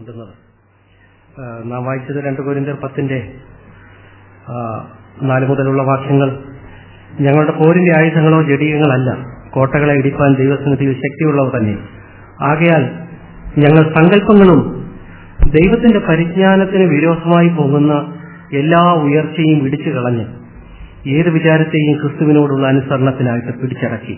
മുണ്ടുന്നത് ആ, നാം വായിച്ചത് രണ്ട് കോരിന്തർ പത്തിന്റെ ആ, നാല് മുതലുള്ള വാക്യങ്ങൾ ഞങ്ങളുടെ പോരിന്റെ ആയുധങ്ങളോ ജടീയങ്ങളല്ല കോട്ടകളെ ഇടിപ്പാൻ ദൈവസന്നിധിയിൽ ശക്തിയുള്ളവ തന്നെ ആകയാൽ ഞങ്ങൾ സങ്കല്പങ്ങളും ദൈവത്തിന്റെ പരിജ്ഞാനത്തിന് വിരോധമായി പോകുന്ന എല്ലാ ഉയർച്ചയും ഇടിച്ചു കളഞ്ഞ് ഏത് വിചാരത്തെയും ക്രിസ്തുവിനോടുള്ള അനുസരണത്തിനായിട്ട് പിടിച്ചടക്കി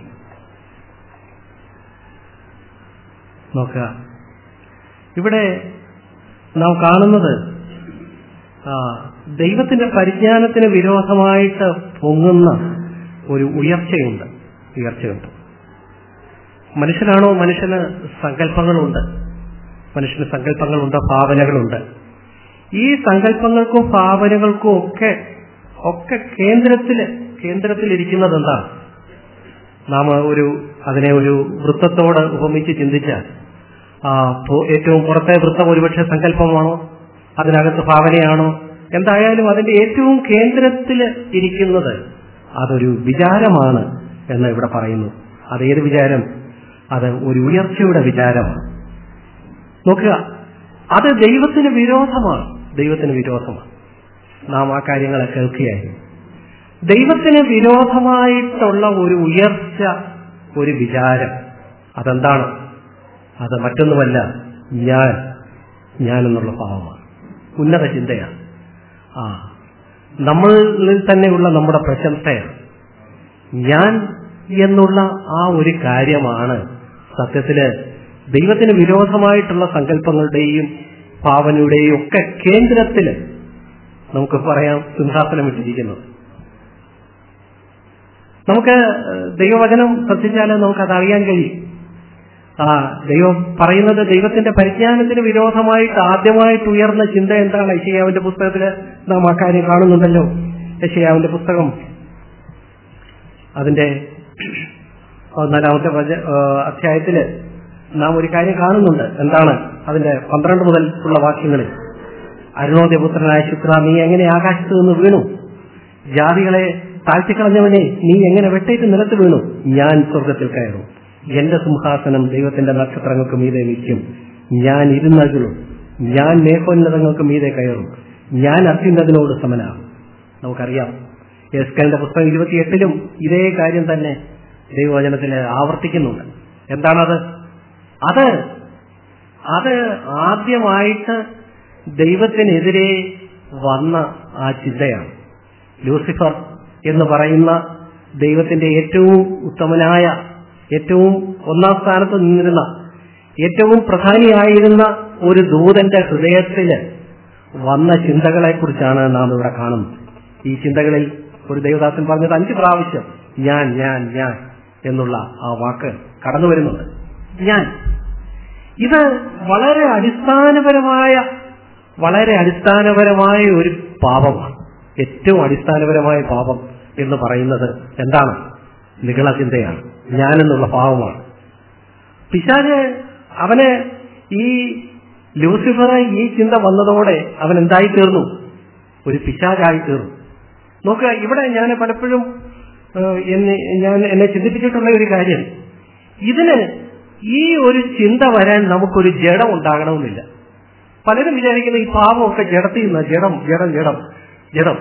നോക്കുക ഇവിടെ നാം കാണുന്നത് ആ, ദൈവത്തിന്റെ പരിജ്ഞാനത്തിന് വിരോധമായിട്ട് പൊങ്ങുന്ന ഒരു ഉയർച്ചയുണ്ട് ഉയർച്ചയുണ്ട് മനുഷ്യനാണോ മനുഷ്യന് സങ്കല്പങ്ങളുണ്ട് മനുഷ്യന് സങ്കല്പങ്ങളുണ്ട് ഭാവനകളുണ്ട് ഈ സങ്കല്പങ്ങൾക്കും ഭാവനകൾക്കും ഒക്കെ ഒക്കെ കേന്ദ്രത്തില് കേന്ദ്രത്തിലിരിക്കുന്നത് എന്താ നാം ഒരു അതിനെ ഒരു വൃത്തത്തോട് ഉപമിച്ച് ചിന്തിച്ചാൽ ആ പോ- ഏറ്റവും പുറത്തെ വൃത്തം ഒരുപക്ഷെ സങ്കല്പമാണോ അതിനകത്ത് ഭാവനയാണോ എന്തായാലും അതിന്റെ ഏറ്റവും കേന്ദ്രത്തിൽ ഇരിക്കുന്നത് അതൊരു വിചാരമാണ് എന്ന് ഇവിടെ പറയുന്നു അതേത് വിചാരം അത് ഒരു ഉയർച്ചയുടെ വിചാരമാണ് നോക്കുക അത് ദൈവത്തിന് വിരോധമാണ് ദൈവത്തിന് വിരോധമാണ് നാം ആ കാര്യങ്ങളെ കേൾക്കുകയായിരുന്നു ദൈവത്തിന് വിരോധമായിട്ടുള്ള ഒരു ഉയർച്ച ഒരു വിചാരം അതെന്താണ് അത് മറ്റൊന്നുമല്ല ഞാൻ ഞാൻ എന്നുള്ള ഭാവമാണ് ഉന്നത ചിന്തയാണ് ആ നമ്മളിൽ തന്നെയുള്ള നമ്മുടെ പ്രശംസയാണ് ഞാൻ എന്നുള്ള ആ ഒരു കാര്യമാണ് സത്യത്തില് ദൈവത്തിന് വിരോധമായിട്ടുള്ള സങ്കല്പങ്ങളുടെയും ഭാവനയുടെയും ഒക്കെ കേന്ദ്രത്തില് നമുക്ക് പറയാം സിംഹാസനം ഇട്ടിരിക്കുന്നത് നമുക്ക് ഏഹ്, ദൈവവചനം ശ്രദ്ധിച്ചാൽ നമുക്ക് അത് അറിയാൻ കഴിയും ആ ദൈവം പറയുന്നത് ദൈവത്തിന്റെ പരിജ്ഞാനത്തിന് വിരോധമായിട്ട് ആദ്യമായിട്ട് ഉയർന്ന ചിന്ത എന്താണ് യശയാവിന്റെ പുസ്തകത്തില് നാം ആ കാര്യം കാണുന്നുണ്ടല്ലോ യശയാവിന്റെ പുസ്തകം അതിന്റെ പതിനാലാമത്തെ വച- ആ, അധ്യായത്തില് നാം ഒരു കാര്യം കാണുന്നുണ്ട് എന്താണ് അതിന്റെ പന്ത്രണ്ട് മുതൽ ഉള്ള വാക്യങ്ങളിൽ അരുണോദയപുത്രനായ ശുക്ര നീ എങ്ങനെ ആകാശത്ത് നിന്ന് വീണു ജാതികളെ താഴ്ത്തിക്കളഞ്ഞവനെ നീ എങ്ങനെ വെട്ടേറ്റ് നിലത്ത് വീണു ഞാൻ സ്വർഗത്തിൽ കയറും എന്റെ സിംഹാസനം ദൈവത്തിന്റെ നക്ഷത്രങ്ങൾക്ക് മീതെ നിൽക്കും ഞാൻ ഇരുന്നകളും ഞാൻ മേഘോന്നതങ്ങൾക്ക് മീതെ കയറും ഞാൻ അത്യുന്നതിനോട് സമനാകും നമുക്കറിയാം എസ്കലിന്റെ പുസ്തകം ഇരുപത്തിയെട്ടിലും ഇതേ കാര്യം തന്നെ ദൈവവചനത്തിൽ ആവർത്തിക്കുന്നുണ്ട് എന്താണത് അത് അത് ആദ്യമായിട്ട് ദൈവത്തിനെതിരെ വന്ന ആ ചിന്തയാണ് ലൂസിഫർ എന്ന് പറയുന്ന ദൈവത്തിന്റെ ഏറ്റവും ഉത്തമനായ ഏറ്റവും ഒന്നാം സ്ഥാനത്ത് നിന്നിരുന്ന ഏറ്റവും പ്രധാനിയായിരുന്ന ഒരു ദൂതന്റെ ഹൃദയത്തില് വന്ന ചിന്തകളെ കുറിച്ചാണ് നാം ഇവിടെ കാണുന്നത് ഈ ചിന്തകളിൽ ഒരു ദേവദാസൻ പറഞ്ഞത് അഞ്ച് പ്രാവശ്യം ഞാൻ ഞാൻ ഞാൻ എന്നുള്ള ആ വാക്ക് കടന്നു വരുന്നുണ്ട് ഞാൻ ഇത് വളരെ അടിസ്ഥാനപരമായ വളരെ അടിസ്ഥാനപരമായ ഒരു പാപമാണ് ഏറ്റവും അടിസ്ഥാനപരമായ പാപം എന്ന് പറയുന്നത് എന്താണ് നികള ചിന്തയാണ് ഞാനെന്നുള്ള പാപമാണ് പിശാജ് അവന് ഈ ലൂസിഫറെ ഈ ചിന്ത വന്നതോടെ അവൻ എന്തായി തീർന്നു ഒരു പിശാചായി തീർന്നു നോക്കുക ഇവിടെ ഞാൻ പലപ്പോഴും ഏഹ്, എന്നെ ഞാൻ എന്നെ ചിന്തിപ്പിച്ചിട്ടുള്ള ഒരു കാര്യം ഇതിന് ഈ ഒരു ചിന്ത വരാൻ നമുക്കൊരു ജഡം ഉണ്ടാകണമെന്നില്ല പലരും വിചാരിക്കുന്ന ഈ പാപമൊക്കെ ജഡത്തിൽ നിന്ന് ജഡം ജഡം ജഡം ജഡം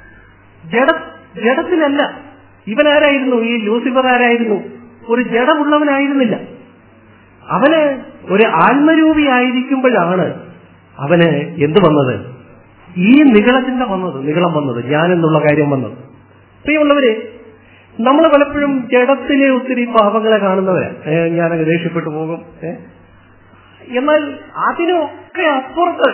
ജഡ ജഡത്തിലല്ല ഇവനാരായിരുന്നു ഈ ലൂസിഫർ ആരായിരുന്നു ഒരു ജഡമുള്ളവനായിരുന്നില്ല അവന് ഒരു ആത്മരൂപിയായിരിക്കുമ്പോഴാണ് അവന് എന്ത് വന്നത് ഈ നികളചിന്ത വന്നത് നികളം വന്നത് ഞാൻ എന്നുള്ള കാര്യം വന്നത് പ്രിയമുള്ളവരെ നമ്മൾ പലപ്പോഴും ജഡത്തിലെ ഒത്തിരി പാപങ്ങളെ കാണുന്നവരാ ഏ, ഞാനങ്ങ് ദേഷ്യപ്പെട്ടു പോകും ഏ. എന്നാൽ അതിനൊക്കെ അപ്പുറത്ത്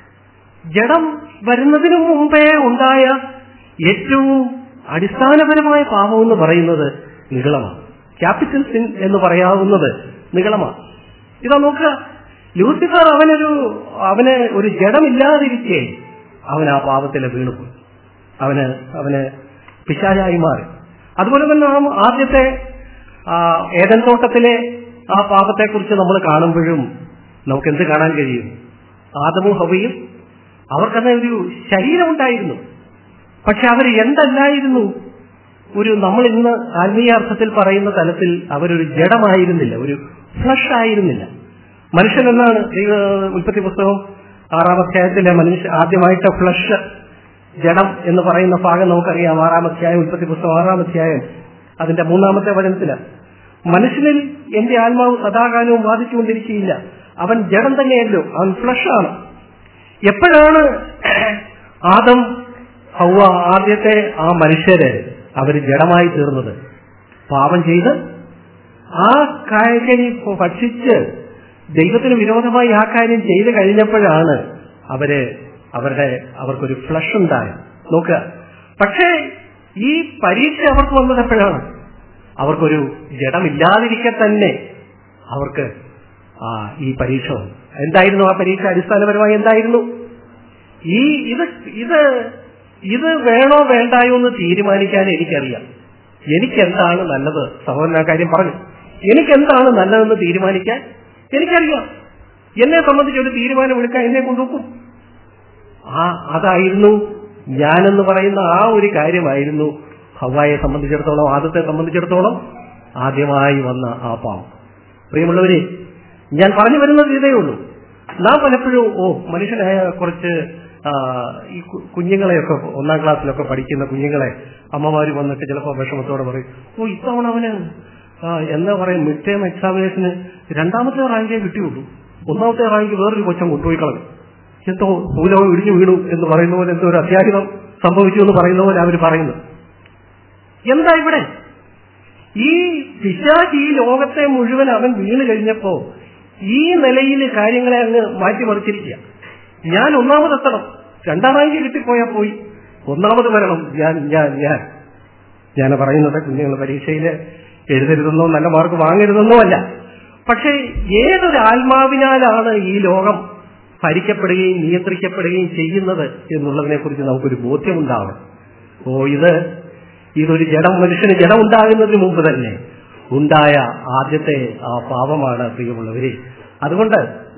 ജഡം വരുന്നതിനു മുമ്പേ ഉണ്ടായ ഏറ്റവും അടിസ്ഥാനപരമായ പാപം എന്ന് പറയുന്നത് നികളമാണ് ക്യാപിറ്റൽ സിൻ എന്ന് പറയാവുന്നത് നികളമാണ് ഇതാ നോക്കുക ലൂസിഫർ അവനൊരു അവന് ഒരു ജഡമില്ലാതിരിക്കെ അവൻ ആ പാപത്തിലെ വീണുപോയി അവന് അവന് പിശാചായി മാറി അതുപോലെ തന്നെ നാം ആദ്യത്തെ ആ, ഏതൻ തോട്ടത്തിലെ ആ പാപത്തെക്കുറിച്ച് നമ്മൾ കാണുമ്പോഴും നമുക്ക് എന്ത് കാണാൻ കഴിയും ആദമും ഹവയും അവർക്കന്ന് ഒരു ശരീരമുണ്ടായിരുന്നു പക്ഷെ അവർ എന്തല്ലായിരുന്നു ഒരു നമ്മൾ ഇന്ന് ആത്മീയാർത്ഥത്തിൽ പറയുന്ന തലത്തിൽ അവരൊരു ജഡമായിരുന്നില്ല ഒരു ഫ്ലഷ് ആയിരുന്നില്ല മനുഷ്യൻ എന്നാണ് ദൈവ ഉൽപ്പത്തി പുസ്തകം ആറാം അധ്യായത്തിലെ മനുഷ്യ ആദ്യമായിട്ട് ഫ്ലഷ് ജഡം എന്ന് പറയുന്ന ഭാഗം നമുക്കറിയാം ആറാം അധ്യായം ഉൽപ്പത്തി പുസ്തകം ആറാം അധ്യായം അതിന്റെ മൂന്നാമത്തെ വചനത്തില് മനുഷ്യനിൽ എന്റെ ആത്മാവ് സദാകാലവും ബാധിച്ചുകൊണ്ടിരിക്കുകയില്ല അവൻ ജഡം തന്നെയല്ലോ അവൻ ഫ്ലഷാണ് എപ്പോഴാണ് ആദം ഹൗവ ആദ്യത്തെ ആ മനുഷ്യര് അവര് ജഡമായി തീർന്നത് പാപം ചെയ്ത് ആ കാര്യം ഭക്ഷിച്ച് ദൈവത്തിന് വിരോധമായി ആ കാര്യം ചെയ്തു കഴിഞ്ഞപ്പോഴാണ് അവര് അവരുടെ അവർക്കൊരു ഫ്ലഷ് ഉണ്ടായത് നോക്കുക പക്ഷേ ഈ പരീക്ഷ അവർക്ക് വന്നത് എപ്പോഴാണ് അവർക്കൊരു ജഡമില്ലാതിരിക്കെ തന്നെ അവർക്ക് ആ ഈ പരീക്ഷ വന്നു എന്തായിരുന്നു ആ പരീക്ഷ അടിസ്ഥാനപരമായി എന്തായിരുന്നു ഈ ഇത് ഇത് ഇത് വേണോ വേണ്ടായോ എന്ന് തീരുമാനിക്കാൻ എനിക്കറിയാം എനിക്കെന്താണ് നല്ലത് സഹോദരൻ ആ കാര്യം പറഞ്ഞു എനിക്കെന്താണ് നല്ലതെന്ന് തീരുമാനിക്കാൻ എനിക്കറിയാം എന്നെ സംബന്ധിച്ച് ഒരു തീരുമാനം എടുക്കാൻ എന്നെ കൊണ്ടുപോകും ആ അതായിരുന്നു ഞാനെന്ന് പറയുന്ന ആ ഒരു കാര്യമായിരുന്നു ഹവായെ സംബന്ധിച്ചിടത്തോളം ആദത്തെ സംബന്ധിച്ചിടത്തോളം ആദ്യമായി വന്ന ആ പാവം പ്രിയമുള്ളവരെ ഞാൻ പറഞ്ഞു വരുന്നത് ഇതേ ഉള്ളൂ നാം പലപ്പോഴും ഓ മനുഷ്യനായ കുറച്ച് ആ, ഈ കു- കുഞ്ഞുങ്ങളെയൊക്കെ ഒന്നാം ക്ലാസ്സിലൊക്കെ പഠിക്കുന്ന കുഞ്ഞുങ്ങളെ അമ്മമാര് വന്നിട്ട് ചിലപ്പോൾ വിഷമത്തോടെ പറയും ഓ ഇത്തവണ അവന് ആ, എന്താ പറയും മിഡ് ടേം എക്സാമിനേഷന് രണ്ടാമത്തെ റാങ്കേ കിട്ടിയുള്ളൂ ഒന്നാമത്തെ റാങ്ക് വേറൊരു കൊച്ചം കൊണ്ടുപോയി കളഞ്ഞു എന്തോ മൂലവും ഇടിഞ്ഞു വീണു എന്ന് പറയുന്ന പോലെ എന്തോ ഒരു അത്യാഹിതം സംഭവിച്ചു എന്ന് പറയുന്ന പോലെ അവർ പറയുന്നു എന്താ ഇവിടെ ഈ പിശാച് ഈ ലോകത്തെ മുഴുവൻ അവൻ വീണ് കഴിഞ്ഞപ്പോ ഈ നിലയിൽ കാര്യങ്ങളെ അങ്ങ് മാറ്റിമറിച്ചിരിക്കുക ഞാൻ ഒന്നാമതെത്തണം രണ്ടാം റാങ്ക് കിട്ടിപ്പോയാൽ പോയി ഒന്നാമത് വരണം ഞാൻ ഞാൻ ഞാൻ ഞാൻ പറയുന്നത് കുഞ്ഞുങ്ങൾ പരീക്ഷയിൽ എഴുതരുതെന്നോ നല്ല മാർക്ക് വാങ്ങരുതെന്നോ അല്ല പക്ഷേ ഏതൊരു ആത്മാവിനാലാണ് ഈ ലോകം ഭരിക്കപ്പെടുകയും നിയന്ത്രിക്കപ്പെടുകയും ചെയ്യുന്നത് എന്നുള്ളതിനെ കുറിച്ച് നമുക്കൊരു ബോധ്യമുണ്ടാവണം ഓ ഇത് ഇതൊരു ജഡം മനുഷ്യന് ജഡം ഉണ്ടാകുന്നതിന് മുമ്പ് തന്നെ ഉണ്ടായ ആദ്യത്തെ ആ പാപമാണ് പ്രിയമുള്ളവരെ അതുകൊണ്ട്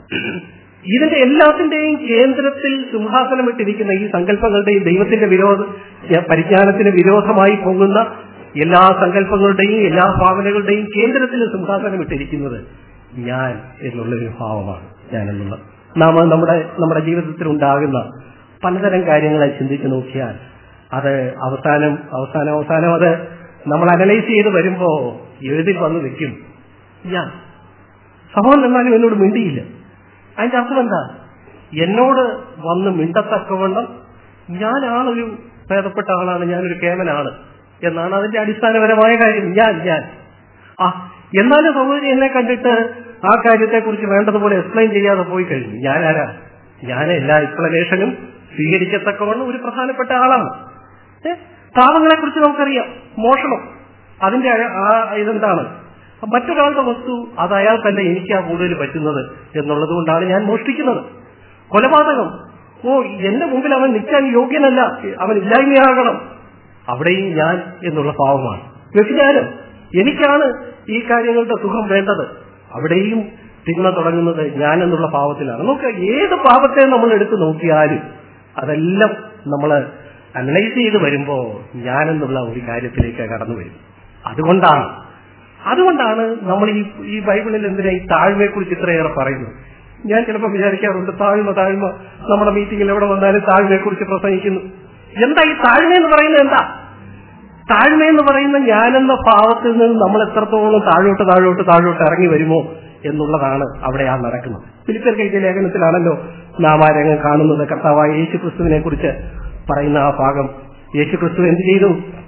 ഇതിന്റെ എല്ലാത്തിന്റെയും കേന്ദ്രത്തിൽ സിംഹാസനമിട്ടിരിക്കുന്ന ഈ സങ്കല്പങ്ങളുടെയും ദൈവത്തിന്റെ വിരോധ പരിജ്ഞാനത്തിന് വിരോധമായി പോകുന്ന എല്ലാ സങ്കല്പങ്ങളുടെയും എല്ലാ ഭാവനകളുടെയും കേന്ദ്രത്തിൽ സിംഹാസനമിട്ടിരിക്കുന്നത് ഞാൻ എന്നുള്ളൊരു ഭാവമാണ് ഞാൻ എന്നുള്ള നാം നമ്മുടെ നമ്മുടെ ജീവിതത്തിൽ ഉണ്ടാകുന്ന പലതരം കാര്യങ്ങളെ ചിന്തിച്ചു നോക്കിയാൽ അത് അവസാനം അവസാനം അവസാനം അത് നമ്മൾ അനലൈസ് ചെയ്ത് വരുമ്പോ എഴുതി വന്ന് നിൽക്കും ഞാൻ സഹോദരൻ എന്നാലും എന്നോട് മിണ്ടിയില്ല അതിന്റെ അർത്ഥം എന്താ എന്നോട് വന്ന് മിണ്ടത്തക്കവണ്ണം ഞാനാണൊരു ഭേദപ്പെട്ട ആളാണ് ഞാനൊരു കേമനാണ് എന്നാണ് അതിന്റെ അടിസ്ഥാനപരമായ കാര്യം ഞാൻ ഞാൻ ആ എന്നാലും സഹോദരി എന്നെ കണ്ടിട്ട് ആ കാര്യത്തെക്കുറിച്ച് വേണ്ടതുപോലെ എക്സ്പ്ലെയിൻ ചെയ്യാതെ പോയി കഴിഞ്ഞു ഞാൻ ആരാ ഞാൻ എല്ലാ എക്സ്പ്ലനേഷനും സ്വീകരിക്കത്തക്കവണ്ണം ഒരു പ്രധാനപ്പെട്ട ആളാണ് ഏ? പാവങ്ങളെ കുറിച്ച് നമുക്കറിയാം മോഷണം അതിന്റെ അയ- ആ ഇതെന്താണ് മറ്റൊരാളുടെ വസ്തു അത് അയാൾക്കല്ല എനിക്കാ കൂടുതൽ പറ്റുന്നത് എന്നുള്ളത് കൊണ്ടാണ് ഞാൻ മോഷ്ടിക്കുന്നത് കൊലപാതകം ഓ എന്റെ മുമ്പിൽ അവൻ നിൽക്കാൻ യോഗ്യനല്ല അവൻ ഇല്ലായ്മയാകണം അവിടെയും ഞാൻ എന്നുള്ള ഭാവമാണ് വ്യഭിചാരം എനിക്കാണ് ഈ കാര്യങ്ങളുടെ സുഖം വേണ്ടത് അവിടെയും തിന്മ തുടങ്ങുന്നത് ഞാൻ എന്നുള്ള ഭാവത്തിലാണ് നോക്കുക ഏത് പാപത്തെ നമ്മൾ എടുത്തു നോക്കിയാലും അതെല്ലാം നമ്മൾ അനലൈസ് ചെയ്ത് വരുമ്പോ ഞാൻ എന്നുള്ള ഒരു കാര്യത്തിലേക്ക് കടന്നു വരും അതുകൊണ്ടാണ് അതുകൊണ്ടാണ് നമ്മൾ ഈ ഈ ബൈബിളിൽ എന്തിനാ ഈ താഴ്മയെ കുറിച്ച് ഇത്രയേറെ പറയുന്നത് ഞാൻ ചിലപ്പോൾ വിചാരിക്കാറുണ്ട് താഴ്മ താഴ്മ നമ്മുടെ മീറ്റിംഗിൽ എവിടെ വന്നാലും താഴ്മയെ കുറിച്ച് പ്രസംഗിക്കുന്നു എന്താ ഈ താഴ്മ എന്ന് പറയുന്നത് എന്താ താഴ്മ എന്ന് പറയുന്ന ഞാനെന്ന ഭാവത്തിൽ നിന്ന് നമ്മൾ എത്രത്തോളം താഴോട്ട് താഴോട്ട് താഴോട്ട് ഇറങ്ങി വരുമോ എന്നുള്ളതാണ് അവിടെ ആ നടക്കുന്നത് ഫിലിപ്പിയർ കഴിച്ച ലേഖനത്തിലാണല്ലോ നാം ആ രംഗം കാണുന്നത് കർത്താവായ യേശു ക്രിസ്തുവിനെ കുറിച്ച് പറയുന്ന ആ ഭാഗം യേശു ക്രിസ്തു എന്ത് ചെയ്തു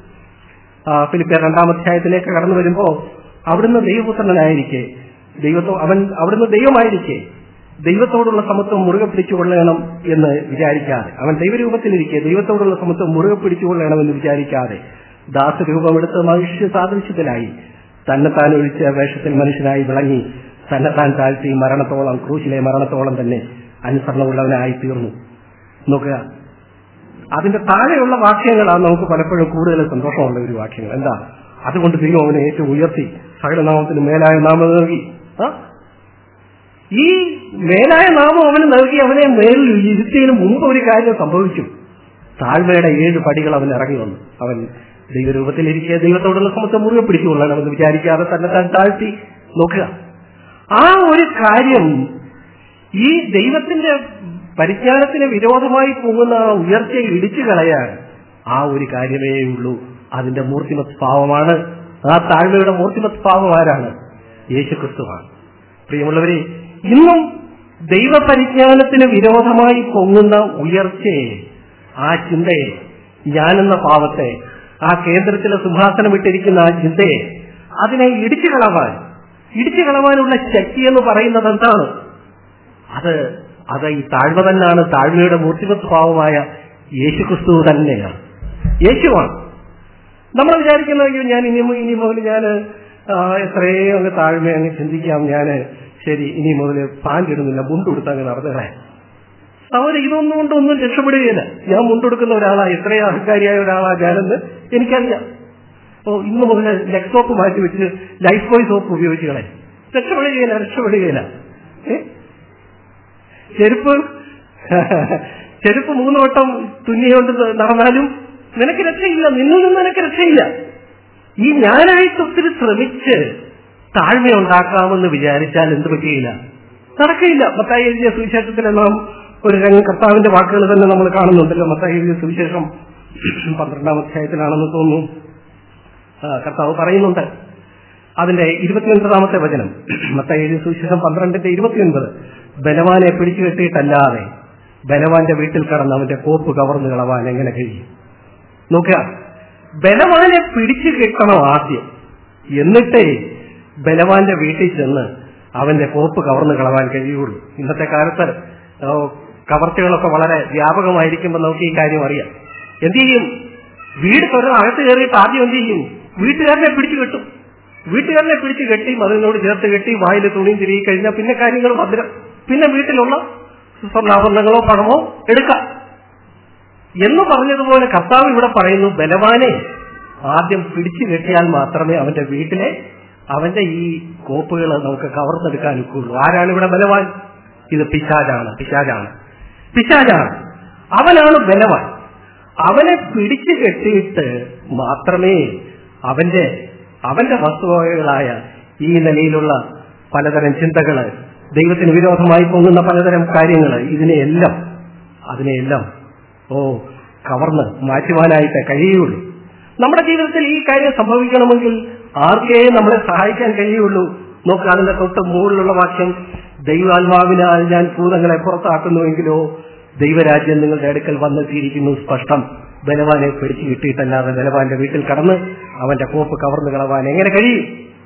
ആ, ഫിലിപ്പിയർ രണ്ടാം അധ്യായത്തിലേക്ക് കടന്നു വരുമ്പോ അവിടുന്ന് ദൈവപുത്രനായിരിക്കെ ദൈവത്തോ അവൻ അവിടുന്ന് ദൈവമായിരിക്കെ ദൈവത്തോടുള്ള സമത്വം മുറുകെ പിടിച്ചുകൊള്ളണം എന്ന് വിചാരിക്കാതെ അവൻ ദൈവരൂപത്തിലിരിക്കെ ദൈവത്തോടുള്ള സമത്വം മുറുകെ പിടിച്ചുകൊള്ളണം എന്ന് വിചാരിക്കാതെ ദാസരൂപമെടുത്ത് മനുഷ്യ സാദൃശ്യത്തിലായി തന്നെത്താൻ ഒഴിച്ച വേഷത്തിൽ മനുഷ്യനായി വിളങ്ങി തന്നെത്താൻ താഴ്ത്തി മരണത്തോളം ക്രൂശിലെ മരണത്തോളം തന്നെ അനുസരണമുള്ളവനായി തീർന്നു നോക്കുക അതിന്റെ താഴെയുള്ള വാക്യങ്ങളാണ് നമുക്ക് പലപ്പോഴും കൂടുതൽ സന്തോഷമുള്ള ഒരു വാക്യങ്ങൾ എന്താ അതുകൊണ്ട് ദൈവം അവനെ ഏറ്റവും ഉയർത്തി സകലനാമത്തിന് മേലായ നാമം നൽകി ആ? ഈ മേലായ നാമം അവന് നൽകി അവനെ മേലിൽ ഇരുത്തിയതിനു മുമ്പ് ഒരു കാര്യം സംഭവിച്ചു താഴ്മയുടെ ഏഴ് പടികൾ അവൻ ഇറങ്ങി വന്നു അവൻ ദൈവരൂപത്തിലിരിക്കുക ദൈവത്തോടുള്ള സമത്വം മുറുകെ പിടിച്ചുകൊള്ളണം എന്ന് വിചാരിക്കാതെ തന്നെ താൻ താഴ്ത്തി നോക്കുക ആ ഒരു കാര്യം ഈ ദൈവത്തിന്റെ പരിജ്ഞാനത്തിന് വിരോധമായി പോകുന്ന ആ ഉയർച്ചയെ ഇടിച്ചു കളയാൻ ആ ഒരു കാര്യമേ ഉള്ളൂ അതിന്റെ മൂർത്തിമത് ഭാവമാണ് ആ താഴ്മയുടെ മൂർത്തിമത് ഭാവം ആരാണ് യേശുക്രിസ്തുവാണ് പ്രിയമുള്ളവരെ ഇന്നും ദൈവപരിജ്ഞാനത്തിന് വിരോധമായി പൊങ്ങുന്ന ഉയർച്ചയെ ആ ചിന്തയെ ഞാനെന്ന പാവത്തെ ആ കേന്ദ്രത്തിലെ സിംഹാസനം ഇട്ടിരിക്കുന്ന ആ ചിന്തയെ അതിനെ ഇടിച്ചു കളവാൻ ഇടിച്ചു കളവാനുള്ള ശക്തി എന്ന് പറയുന്നത് എന്താണ് അത് അത് ഈ താഴ്മ തന്നെയാണ് താഴ്മയുടെ മൂർത്തിമത് ഭാവമായ യേശുക്രിസ്തു തന്നെയാണ് യേശുവാണ് നമ്മൾ വിചാരിക്കുന്ന അയ്യോ ഞാൻ ഇനി മു- ഇനി മുതൽ ഞാൻ എത്രയോ അങ്ങ് താഴ്മ അങ്ങ് ചിന്തിക്കാം ഞാൻ ശരി ഇനി മുതൽ പാൻറ് ഇടുന്നില്ല മുണ്ടുകൊടുത്ത് അങ്ങ് നടന്നുകളെ സഹോദരൻ ഇതൊന്നും കൊണ്ടൊന്നും രക്ഷപ്പെടുകയില്ല ഞാൻ മുണ്ടെടുക്കുന്ന ഒരാളാ എത്രയോ അഹങ്കാരിയായ ഒരാളാ ഞാനെന്ന് എനിക്കറിയാം ഓ ഇന്ന് മുതൽ ലെഗ് സോപ്പ് മാറ്റി വെച്ച് ലൈഫ് ബോയ് സോപ്പ് ഉപയോഗിച്ച് കളയും രക്ഷപ്പെടുകയില്ല രക്ഷപ്പെടുകയില്ല ഏ? ചെരുപ്പ് ചെരുപ്പ് മൂന്ന് വട്ടം തുന്നിയോണ്ട് നടന്നാലും നിനക്ക് രക്ഷയില്ല നിന്നിൽ നിന്ന് നിനക്ക് രക്ഷയില്ല ഈ ഞാനായിട്ട് ഒത്തിരി ശ്രമിച്ച് താഴ്മയുണ്ടാക്കാമെന്ന് വിചാരിച്ചാൽ എന്ത് പറ്റുകയില്ല നടക്കുകയില്ല മത്തായി എഴുതിയ സുവിശേഷത്തിൽ നാം ഒരു രംഗം കർത്താവിന്റെ വാക്കുകൾ തന്നെ നമ്മൾ കാണുന്നുണ്ടല്ലോ മത്തായി എഴുതിയ സുവിശേഷം പന്ത്രണ്ടാം അധ്യായത്തിലാണെന്ന് തോന്നുന്നു ആ, കർത്താവ് പറയുന്നുണ്ട് അതിന്റെ ഇരുപത്തിയൊൻപതാമത്തെ വചനം മത്തായി എഴുതിയ സുവിശേഷം പന്ത്രണ്ടിന്റെ ഇരുപത്തിയൊൻപത് ബലവാനെ പിടിച്ചു കെട്ടിയിട്ടല്ലാതെ ബലവാന്റെ വീട്ടിൽ കടന്ന് അവന്റെ കോപ്പ് കവർന്നു കളവാൻ എങ്ങനെ കഴിയും നോക്കുക ബലവാനെ പിടിച്ചു കെട്ടണം ആദ്യം എന്നിട്ടേ ബലവാന്റെ വീട്ടിൽ ചെന്ന് അവന്റെ കോപ്പ് കവർന്നു കളവാൻ കഴിയുള്ളൂ ഇന്നത്തെ കാലത്ത് ഓ, കവർച്ചകളൊക്കെ വളരെ വ്യാപകമായിരിക്കുമ്പോൾ നമുക്ക് ഈ കാര്യം അറിയാം എന്ത് ചെയ്യും വീട് തുറന്ന് അകത്ത് കയറിയിട്ട് ആദ്യം എന്ത് ചെയ്യും വീട്ടുകാരനെ പിടിച്ചു കെട്ടും വീട്ടുകാരനെ പിടിച്ചു കെട്ടി മതിലിനോട് ചേർത്ത് കെട്ടി വായിൽ തുണിയും തിരികെ കഴിഞ്ഞാൽ പിന്നെ കാര്യങ്ങൾ ഭദ്രം പിന്നെ വീട്ടിലുള്ള സ്വർണ്ണാഭരണങ്ങളോ പണമോ എടുക്കാം എന്ന് പറഞ്ഞതുപോലെ കർത്താവ് ഇവിടെ പറയുന്നു ബലവാനെ ആദ്യം പിടിച്ചു കെട്ടിയാൽ മാത്രമേ അവന്റെ വീട്ടിലെ അവന്റെ ഈ കോപ്പുകൾ നമുക്ക് കവർന്നെടുക്കാൻ ഒക്കുള്ളൂ ആരാണ് ഇവിടെ ബലവാൻ ഇത് പിശാജാണ് പിശാജാണ് പിശാജാണ് അവനാണ് ബലവാൻ അവനെ പിടിച്ചു കെട്ടിയിട്ട് മാത്രമേ അവന്റെ അവന്റെ വസ്തുവകകളായ ഈ നിലയിലുള്ള പലതരം ചിന്തകള് ദൈവത്തിന് വിരോധമായി പോകുന്ന പലതരം കാര്യങ്ങള് ഇതിനെയെല്ലാം അതിനെയെല്ലാം ഓ കവർന്ന് മാറ്റുവാനായിട്ട് കഴിയുള്ളൂ നമ്മുടെ ജീവിതത്തിൽ ഈ കാര്യം സംഭവിക്കണമെങ്കിൽ ആർക്കേ നമ്മളെ സഹായിക്കാൻ കഴിയുള്ളൂ നോക്കുക അതിന്റെ തൊട്ട് മുകളിലുള്ള വാക്യം ദൈവാത്മാവിനാൽ ഞാൻ ഭൂതങ്ങളെ പുറത്താക്കുന്നുവെങ്കിലോ ദൈവരാജ്യം നിങ്ങളുടെ അടുക്കൽ വന്നെത്തിയിരിക്കുന്നു സ്പഷ്ടം ബലവാനെ പിടിച്ചു കിട്ടിയിട്ടല്ലാതെ ബലവാന്റെ വീട്ടിൽ കടന്ന് അവന്റെ കോപ്പ് കവർന്നു കളവാൻ എങ്ങനെ കഴിയും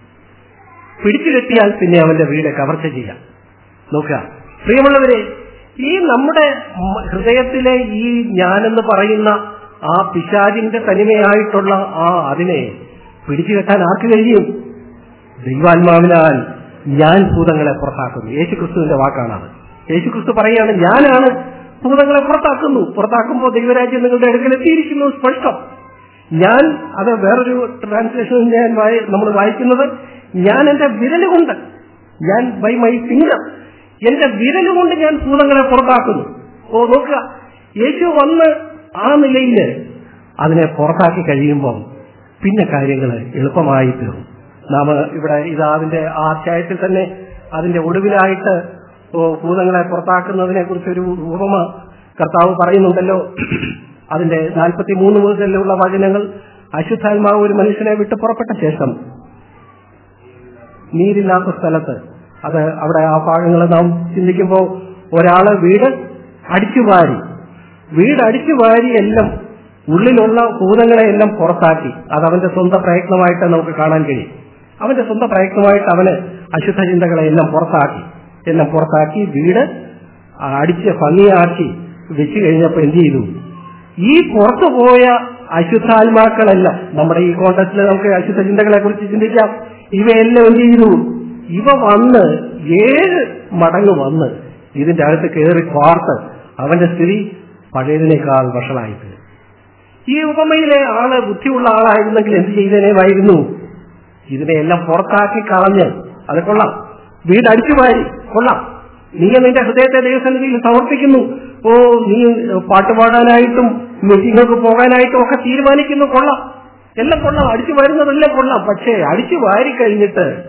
പിടിച്ചു കെട്ടിയാൽ പിന്നെ അവന്റെ വീട് കവർച്ച ചെയ്യാം നോക്കുക പ്രിയമുള്ളവരെ ഈ നമ്മുടെ മ- ഹൃദയത്തിലെ ഈ ഞാനെന്ന് പറയുന്ന ആ പിശാചിന്റെ തനിമയായിട്ടുള്ള ആ അതിനെ പിടിച്ചു കെട്ടാൻ ആർക്ക് കഴിയും ദൈവാത്മാവിനാൽ ഞാൻ ഭൂതങ്ങളെ പുറത്താക്കുന്നു യേശുക്രിസ്തുവിന്റെ വാക്കാണത് യേശുക്രിസ്തു പറയുകയാണ് ഞാനാണ് ഭൂതങ്ങളെ പുറത്താക്കുന്നു പുറത്താക്കുമ്പോൾ ദൈവരാജ്യം നിങ്ങളുടെ അടുക്കൽ എത്തിയിരിക്കുന്നു സ്പഷ്ടം ഞാൻ അത് വേറൊരു ട്രാൻസ്ലേഷൻ ഞാൻ വായി- നമ്മൾ വായിക്കുന്നത് ഞാൻ എന്റെ വിരല് കൊണ്ട് ഞാൻ ബൈ മൈ ഫിംഗർ എന്റെ വിരല് കൊണ്ട് ഞാൻ ഭൂതങ്ങളെ പുറത്താക്കുന്നു ഓ നോക്കുക യേശു വന്ന് ആ നിലയിൽ അതിനെ പുറത്താക്കി കഴിയുമ്പോൾ പിന്നെ കാര്യങ്ങൾ എളുപ്പമായി തീർന്നു നാം ഇവിടെ ഇത് അതിന്റെ ആ അധ്യായത്തിൽ തന്നെ അതിന്റെ ഒടുവിലായിട്ട് ഓ, ഭൂതങ്ങളെ പുറത്താക്കുന്നതിനെ കുറിച്ചൊരു ഉപമ കർത്താവ് പറയുന്നുണ്ടല്ലോ അതിന്റെ നാൽപ്പത്തി മൂന്ന് മുതലുള്ള വചനങ്ങൾ അശുദ്ധാത്മാവ് ഒരു മനുഷ്യനെ വിട്ട് പുറപ്പെട്ട ശേഷം നീരില്ലാത്ത സ്ഥലത്ത് അത് അവിടെ ആ ഭാഗങ്ങൾ നാം ചിന്തിക്കുമ്പോൾ ഒരാള് വീട് അടിച്ചുവാരി വീട് അടിച്ചുവാരി എല്ലാം ഉള്ളിലുള്ള ഭൂതങ്ങളെ എല്ലാം പുറത്താക്കി അത് അവന്റെ സ്വന്തം പ്രയത്നമായിട്ട് നമുക്ക് കാണാൻ കഴിയും അവന്റെ സ്വന്തം പ്രയത്നമായിട്ട് അവന് അശുദ്ധ ചിന്തകളെ എല്ലാം പുറത്താക്കി എല്ലാം പുറത്താക്കി വീട് അടിച്ച് ഭംഗിയാക്കി വെച്ച് കഴിഞ്ഞപ്പോൾ എന്ത് ചെയ്തു ഈ പുറത്തു പോയ അശുദ്ധാത്മാക്കളെല്ലാം നമ്മുടെ ഈ കോണ്ടസ്റ്റിൽ നമുക്ക് അശുദ്ധ ചിന്തകളെ കുറിച്ച് ചിന്തിക്കാം ഇവയെല്ലാം എന്ത് ചെയ്തു ഇവ വന്ന് ഏഴ് മടങ്ങ് വന്ന് ഇതിന്റെ അകത്ത് കയറി പാർത്ത് അവന്റെ സ്ഥിതി പഴയതിനേക്കാൾ വഷളായിപ്പോയി ഈ ഉപമയിലെ ആള് ബുദ്ധിയുള്ള ആളായിരുന്നെങ്കിൽ എന്ത് ചെയ്തേനേമായിരുന്നു ഇതിനെയെല്ലാം പുറത്താക്കി കളഞ്ഞ് അത് കൊള്ളാം വീട് അടിച്ചു വാരി കൊള്ളാം നീ നിന്റെ ഹൃദയത്തെ ദൈവസന്നിധിയിൽ സമർപ്പിക്കുന്നു ഓ നീ പാട്ട് പാടാനായിട്ടും മീറ്റിങ്ങൊക്കെ പോകാനായിട്ടും ഒക്കെ തീരുമാനിക്കുന്നു കൊള്ളാം എല്ലാം കൊള്ളാം അടിച്ചു വരുന്നതെല്ലാം കൊള്ളാം പക്ഷേ അടിച്ചു വാരി കഴിഞ്ഞിട്ട്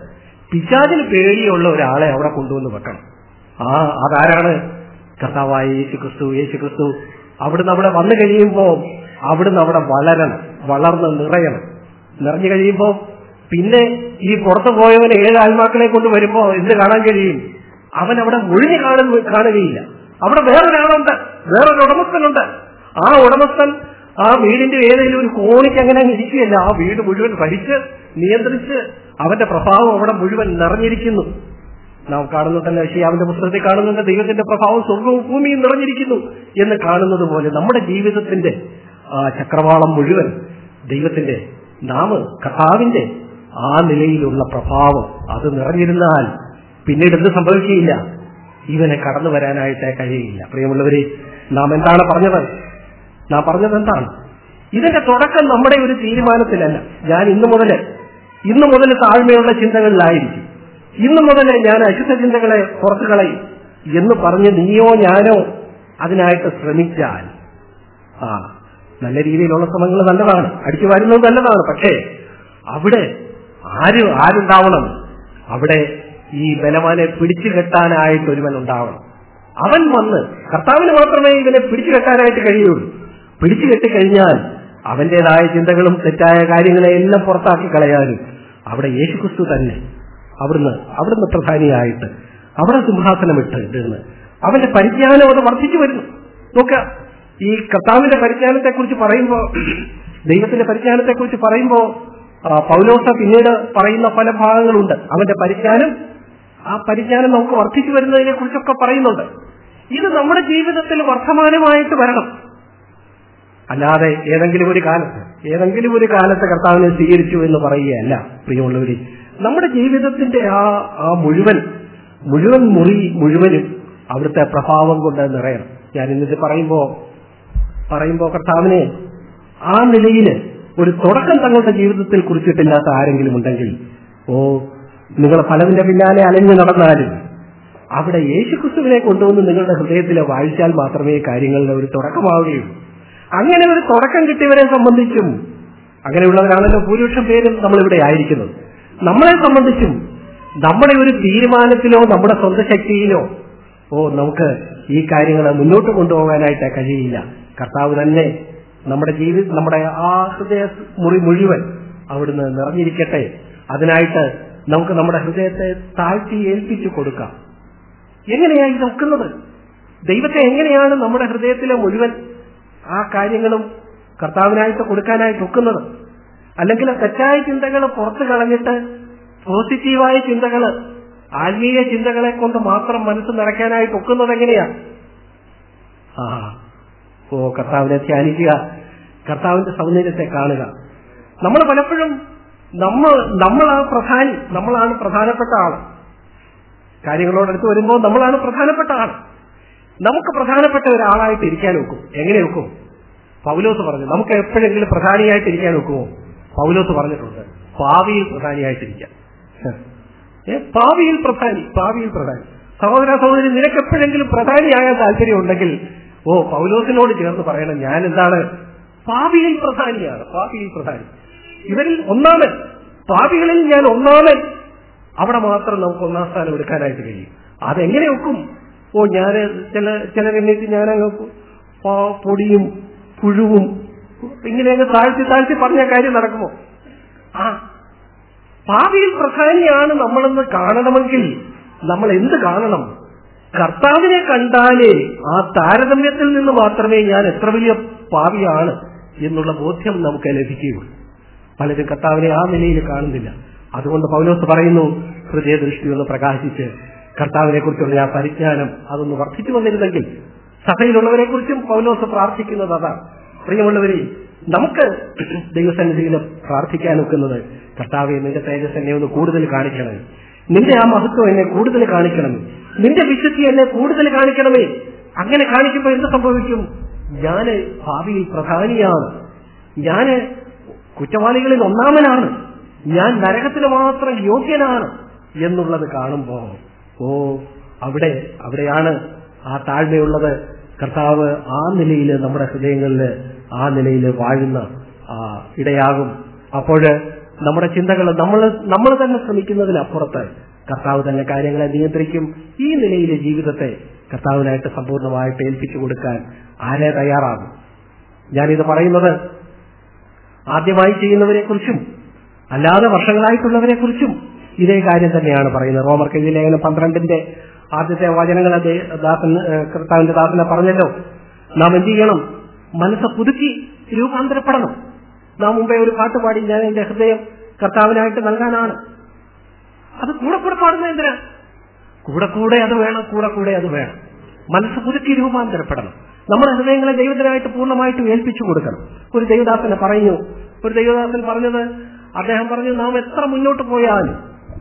പിശാചിന് പേടിയുള്ള ഒരാളെ അവിടെ കൊണ്ടുവന്ന് വെക്കണം ആ അതാരാണ് കർത്താവായ യേശു ക്രിസ്തു യേശു ക്രിസ്തു അവിടുന്ന് അവിടെ വന്നു കഴിയുമ്പോൾ അവിടുന്ന് അവിടെ വളരണം വളർന്ന് നിറയണം നിറഞ്ഞു കഴിയുമ്പോൾ പിന്നെ ഈ പുറത്തു പോയവൻ ഏഴ് ആത്മാക്കളെ കൊണ്ട് വരുമ്പോ എന്ത് കാണാൻ കഴിയും അവൻ അവിടെ മുഴുവൻ കാണുന്ന കാണുകയില്ല അവിടെ വേറൊരാളുണ്ട് വേറൊരു ഉടമസ്ഥനുണ്ട് ആ ഉടമസ്ഥൻ ആ വീടിന്റെ ഏതെങ്കിലും ഒരു കോണിക്ക് അങ്ങനെ അങ്ങ് ഇരിക്കുകയല്ല ആ വീട് മുഴുവൻ ഭരിച്ച് നിയന്ത്രിച്ച് അവന്റെ പ്രഭാവം അവിടെ മുഴുവൻ നിറഞ്ഞിരിക്കുന്നു നാം കാണുന്നതല്ല ഷിയാവിന്റെ പുസ്തകത്തിൽ കാണുന്നുണ്ട് ദൈവത്തിന്റെ പ്രഭാവം സ്വർഗവും ഭൂമിയും നിറഞ്ഞിരിക്കുന്നു എന്ന് കാണുന്നത് പോലെ നമ്മുടെ ജീവിതത്തിന്റെ ആ ചക്രവാളം മുഴുവൻ ദൈവത്തിന്റെ നാം കഥാവിന്റെ ആ നിലയിലുള്ള പ്രഭാവം അത് നിറഞ്ഞിരുന്നാൽ പിന്നീട് എന്ത് സംഭവിക്കുകയില്ല ഇവനെ കടന്നു വരാനായിട്ട് കഴിയില്ല പ്രിയമുള്ളവരെ നാം എന്താണ് പറഞ്ഞത് നാം പറഞ്ഞത് എന്താണ് ഇതിന്റെ തുടക്കം നമ്മുടെ ഒരു തീരുമാനത്തിലല്ല ഞാൻ ഇന്നു മുതൽ ഇന്നു മുതൽ താഴ്മയുള്ള ചിന്തകളിലായിരിക്കും ഇന്നു മുതൽ ഞാൻ അശുദ്ധ ചിന്തകളെ പുറത്തു കളയും എന്ന് പറഞ്ഞ് നീയോ ഞാനോ അതിനായിട്ട് ശ്രമിച്ചാൽ ആ നല്ല രീതിയിലുള്ള ശ്രമങ്ങൾ നല്ലതാണ് അടിച്ചു വരുന്നത് നല്ലതാണ് പക്ഷേ അവിടെ ആര് ആരുണ്ടാവണം അവിടെ ഈ ബലവാനെ പിടിച്ചു കെട്ടാനായിട്ട് ഒരുവൻ ഉണ്ടാവണം അവൻ വന്ന് കർത്താവിന് മാത്രമേ ഇവനെ പിടിച്ചു കെട്ടാനായിട്ട് കഴിയുള്ളൂ പിടിച്ചു കെട്ടിക്കഴിഞ്ഞാൽ അവന്റേതായ ചിന്തകളും തെറ്റായ കാര്യങ്ങളെ എല്ലാം പുറത്താക്കി കളയാനും അവിടെ യേശുക്രിസ്തു തന്നെ അവിടുന്ന് അവിടുന്ന് പ്രധാനിയായിട്ട് അവിടെ സിംഹാസനമിട്ട് ഇടുന്ന് അവന്റെ പരിജ്ഞാനം അത് വർദ്ധിച്ചു വരുന്നു നോക്ക ഈ കർത്താവിന്റെ പരിജ്ഞാനത്തെ കുറിച്ച് പറയുമ്പോ ദൈവത്തിന്റെ പരിജ്ഞാനത്തെ കുറിച്ച് പറയുമ്പോ ആ, പൗലോസ പിന്നീട് പറയുന്ന പല ഭാഗങ്ങളുണ്ട് അവന്റെ പരിജ്ഞാനം ആ പരിജ്ഞാനം നമുക്ക് വർദ്ധിച്ചു വരുന്നതിനെ കുറിച്ചൊക്കെ പറയുന്നുണ്ട് ഇത് നമ്മുടെ ജീവിതത്തിൽ വർത്തമാനമായിട്ട് വരണം അല്ലാതെ ഏതെങ്കിലും ഒരു കാലത്ത് ഏതെങ്കിലും ഒരു കാലത്ത് കർത്താവിനെ സ്വീകരിച്ചു എന്ന് പറയുകയല്ല പ്രിയമുള്ളവര് നമ്മുടെ ജീവിതത്തിന്റെ ആ ആ മുഴുവൻ മുഴുവൻ മുറി മുഴുവനും അവിടുത്തെ പ്രഭാവം കൊണ്ട് നിറയണം ഞാൻ ഇന്നിത് പറയുമ്പോ പറയുമ്പോ കർത്താവിനെ ആ നിലയിൽ ഒരു തുടക്കം തങ്ങളുടെ ജീവിതത്തിൽ കുറിച്ചിട്ടില്ലാത്ത ആരെങ്കിലും ഉണ്ടെങ്കിൽ ഓ നിങ്ങൾ പലതിന്റെ പിന്നാലെ അലഞ്ഞു നടന്നാലും അവിടെ യേശുക്രിസ്തുവിനെ കൊണ്ടുവന്ന് നിങ്ങളുടെ ഹൃദയത്തിലെ വായിച്ചാൽ മാത്രമേ കാര്യങ്ങളുടെ ഒരു തുടക്കമാവുകയുള്ളൂ അങ്ങനെ ഒരു തുടക്കം കിട്ടിയവരെ സംബന്ധിച്ചും അങ്ങനെയുള്ളവരാണല്ലോ ഭൂരിപക്ഷം പേരും നമ്മളിവിടെ ആയിരിക്കുന്നത് നമ്മളെ സംബന്ധിച്ചും നമ്മുടെ ഒരു തീരുമാനത്തിലോ നമ്മുടെ സ്വന്തം ശക്തിയിലോ ഓ നമുക്ക് ഈ കാര്യങ്ങൾ മുന്നോട്ട് കൊണ്ടുപോകാനായിട്ട് കഴിയില്ല കർത്താവ് തന്നെ നമ്മുടെ ജീവിത നമ്മുടെ ആ ഹൃദയ മുറി മുഴുവൻ അവിടുന്ന് നിറഞ്ഞിരിക്കട്ടെ അതിനായിട്ട് നമുക്ക് നമ്മുടെ ഹൃദയത്തെ താഴ്ത്തി ഏൽപ്പിച്ചു കൊടുക്കാം എങ്ങനെയാണ് ഇത് ഒക്കുന്നത് ദൈവത്തെ എങ്ങനെയാണ് നമ്മുടെ ഹൃദയത്തിലെ മുഴുവൻ ആ കാര്യങ്ങളും കർത്താവിനായിട്ട് കൊടുക്കാനായിട്ട് ഒക്കുന്നത് അല്ലെങ്കിൽ തെറ്റായ ചിന്തകൾ പുറത്തു കളഞ്ഞിട്ട് പോസിറ്റീവായ ചിന്തകൾ ആത്മീയ ചിന്തകളെ കൊണ്ട് മാത്രം മനസ്സ് നിറയ്ക്കാനായിട്ട് ഒക്കുന്നത് എങ്ങനെയാ ആ ഓ കർത്താവിനെ ധ്യാനിക്കുക കർത്താവിന്റെ സൗന്ദര്യത്തെ കാണുക നമ്മൾ പലപ്പോഴും നമ്മൾ നമ്മളാണ് പ്രധാനി നമ്മളാണ് പ്രധാനപ്പെട്ട ആൾ കാര്യങ്ങളോടടുത്ത് വരുമ്പോൾ നമ്മളാണ് പ്രധാനപ്പെട്ട ആൾ നമുക്ക് പ്രധാനപ്പെട്ട ഒരാളായിട്ട് ഇരിക്കാൻ ഒക്കും എങ്ങനെ ഒക്കും പൗലോസ് പറഞ്ഞു നമുക്ക് എപ്പോഴെങ്കിലും പ്രധാനിയായിട്ട് ഇരിക്കാൻ ഒക്കുമോ പൗലോസ് പറഞ്ഞിട്ടുണ്ട് ഭാവിയിൽ പ്രധാനിയായിട്ടിരിക്കാം ഏ ഭാവിയിൽ പ്രധാനി ഭാവിയിൽ പ്രധാനി സഹോദര സഹോദരി നിനക്ക് എപ്പോഴെങ്കിലും പ്രധാനിയാകാൻ താല്പര്യം ഉണ്ടെങ്കിൽ ഓ പൗലോസിനോട് ചേർന്ന് പറയണം ഞാൻ എന്താണ് ഭാവിയിൽ പ്രധാനിയാണ് ഭാവിയിൽ പ്രധാനി ഇവരിൽ ഒന്നാമൻ ഭാവികളിൽ ഞാൻ ഒന്നാമൻ അവിടെ മാത്രം നമുക്ക് ഒന്നാം സ്ഥാനം എടുക്കാനായിട്ട് കഴിയും അതെങ്ങനെ ഒക്കും ഓ ഞാൻ ചില ചിലരെണ്ണീറ്റ് ഞാൻ പൊടിയും പുഴുവും ഇങ്ങനെ അങ്ങ് താഴ്ത്തി താഴ്ത്തി പറഞ്ഞ കാര്യം നടക്കുമോ ആ ഭാവിയിൽ പ്രധാനിയാണ് നമ്മളെന്ന് കാണണമെങ്കിൽ നമ്മൾ എന്ത് കാണണം കർത്താവിനെ കണ്ടാലേ ആ താരതമ്യത്തിൽ നിന്ന് മാത്രമേ ഞാൻ എത്ര വലിയ പാവിയാണ് എന്നുള്ള ബോധ്യം നമുക്ക് ലഭിക്കുകയുള്ളൂ പലരും കർത്താവിനെ ആ നിലയിൽ കാണുന്നില്ല അതുകൊണ്ട് പൗലോസ് പറയുന്നു ഹൃദയദൃഷ്ടി ഒന്ന് പ്രകാശിച്ച് കർത്താവിനെ കുറിച്ചുള്ള ആ പരിജ്ഞാനം അതൊന്ന് വർദ്ധിച്ചു വന്നിരുന്നെങ്കിൽ സഭയിലുള്ളവരെ കുറിച്ചും പൗലോസ് പ്രാർത്ഥിക്കുന്നത് അതാണ് പ്രിയമുള്ളവരെ നമുക്ക് ദൈവസന്നിധിയിൽ പ്രാർത്ഥിക്കാൻ ഒക്കുന്നത് കർത്താവെ നിന്റെ തേജസ് എന്നെ ഒന്ന് കൂടുതൽ കാണിക്കണമേ നിന്റെ ആ മഹത്വം എന്നെ കൂടുതൽ കാണിക്കണമേ നിന്റെ വിശുദ്ധി എന്നെ കൂടുതൽ കാണിക്കണമേ അങ്ങനെ കാണിക്കുമ്പോൾ എന്ത് സംഭവിക്കും ഞാന് ഭാവിയിൽ പ്രധാനിയാണ് ഞാന് കുറ്റവാളികളിൽ ഒന്നാമനാണ് ഞാൻ നരകത്തിന് മാത്രം യോഗ്യനാണ് എന്നുള്ളത് കാണുമ്പോ ഓ അവിടെ അവിടെയാണ് ആ താഴ്മയുള്ളത് കർത്താവ് ആ നിലയിൽ നമ്മുടെ ഹൃദയങ്ങളിൽ ആ നിലയിൽ വാഴുന്ന ആ ഇടയാകും അപ്പോൾ നമ്മുടെ ചിന്തകൾ നമ്മൾ നമ്മൾ തന്നെ ശ്രമിക്കുന്നതിനപ്പുറത്ത് കർത്താവ് തന്നെ കാര്യങ്ങളെ നിയന്ത്രിക്കും ഈ നിലയിലെ ജീവിതത്തെ കർത്താവിനായിട്ട് സമ്പൂർണ്ണമായിട്ട് ഏൽപ്പിച്ചു കൊടുക്കാൻ ആരെ തയ്യാറാകും ഞാനിത് പറയുന്നത് ആദ്യമായി ചെയ്യുന്നവരെ കുറിച്ചും അല്ലാതെ വർഷങ്ങളായിട്ടുള്ളവരെ കുറിച്ചും ഇതേ കാര്യം തന്നെയാണ് പറയുന്നത് റോമർ കെഴി ലേഖനം പന്ത്രണ്ടിന്റെ ആദ്യത്തെ വചനങ്ങൾ അത് ദാസൻ ഏഹ് കർത്താവിന്റെ ദാസനെ പറഞ്ഞല്ലോ നാം എന്ത് ചെയ്യണം മനസ്സ് പുതുക്കി രൂപാന്തരപ്പെടണം നാം മുമ്പേ ഒരു പാട്ട് പാടി ഞാൻ എന്റെ ഹൃദയം കർത്താവിനായിട്ട് നൽകാനാണ് അത് കൂടെ കൂടെ പാടുന്നത് എന്തിനാ കൂടെ കൂടെ അത് വേണം കൂടെ കൂടെ അത് വേണം മനസ്സ് പുതുക്കി രൂപാന്തരപ്പെടണം നമ്മുടെ ഹൃദയങ്ങളെ ദൈവത്തിനായിട്ട് പൂർണ്ണമായിട്ടും ഏൽപ്പിച്ചു കൊടുക്കണം ഒരു ദൈവദാസനെ പറഞ്ഞു ഒരു ദൈവദാസൻ പറഞ്ഞത് അദ്ദേഹം പറഞ്ഞു നാം എത്ര മുന്നോട്ട് പോയാലും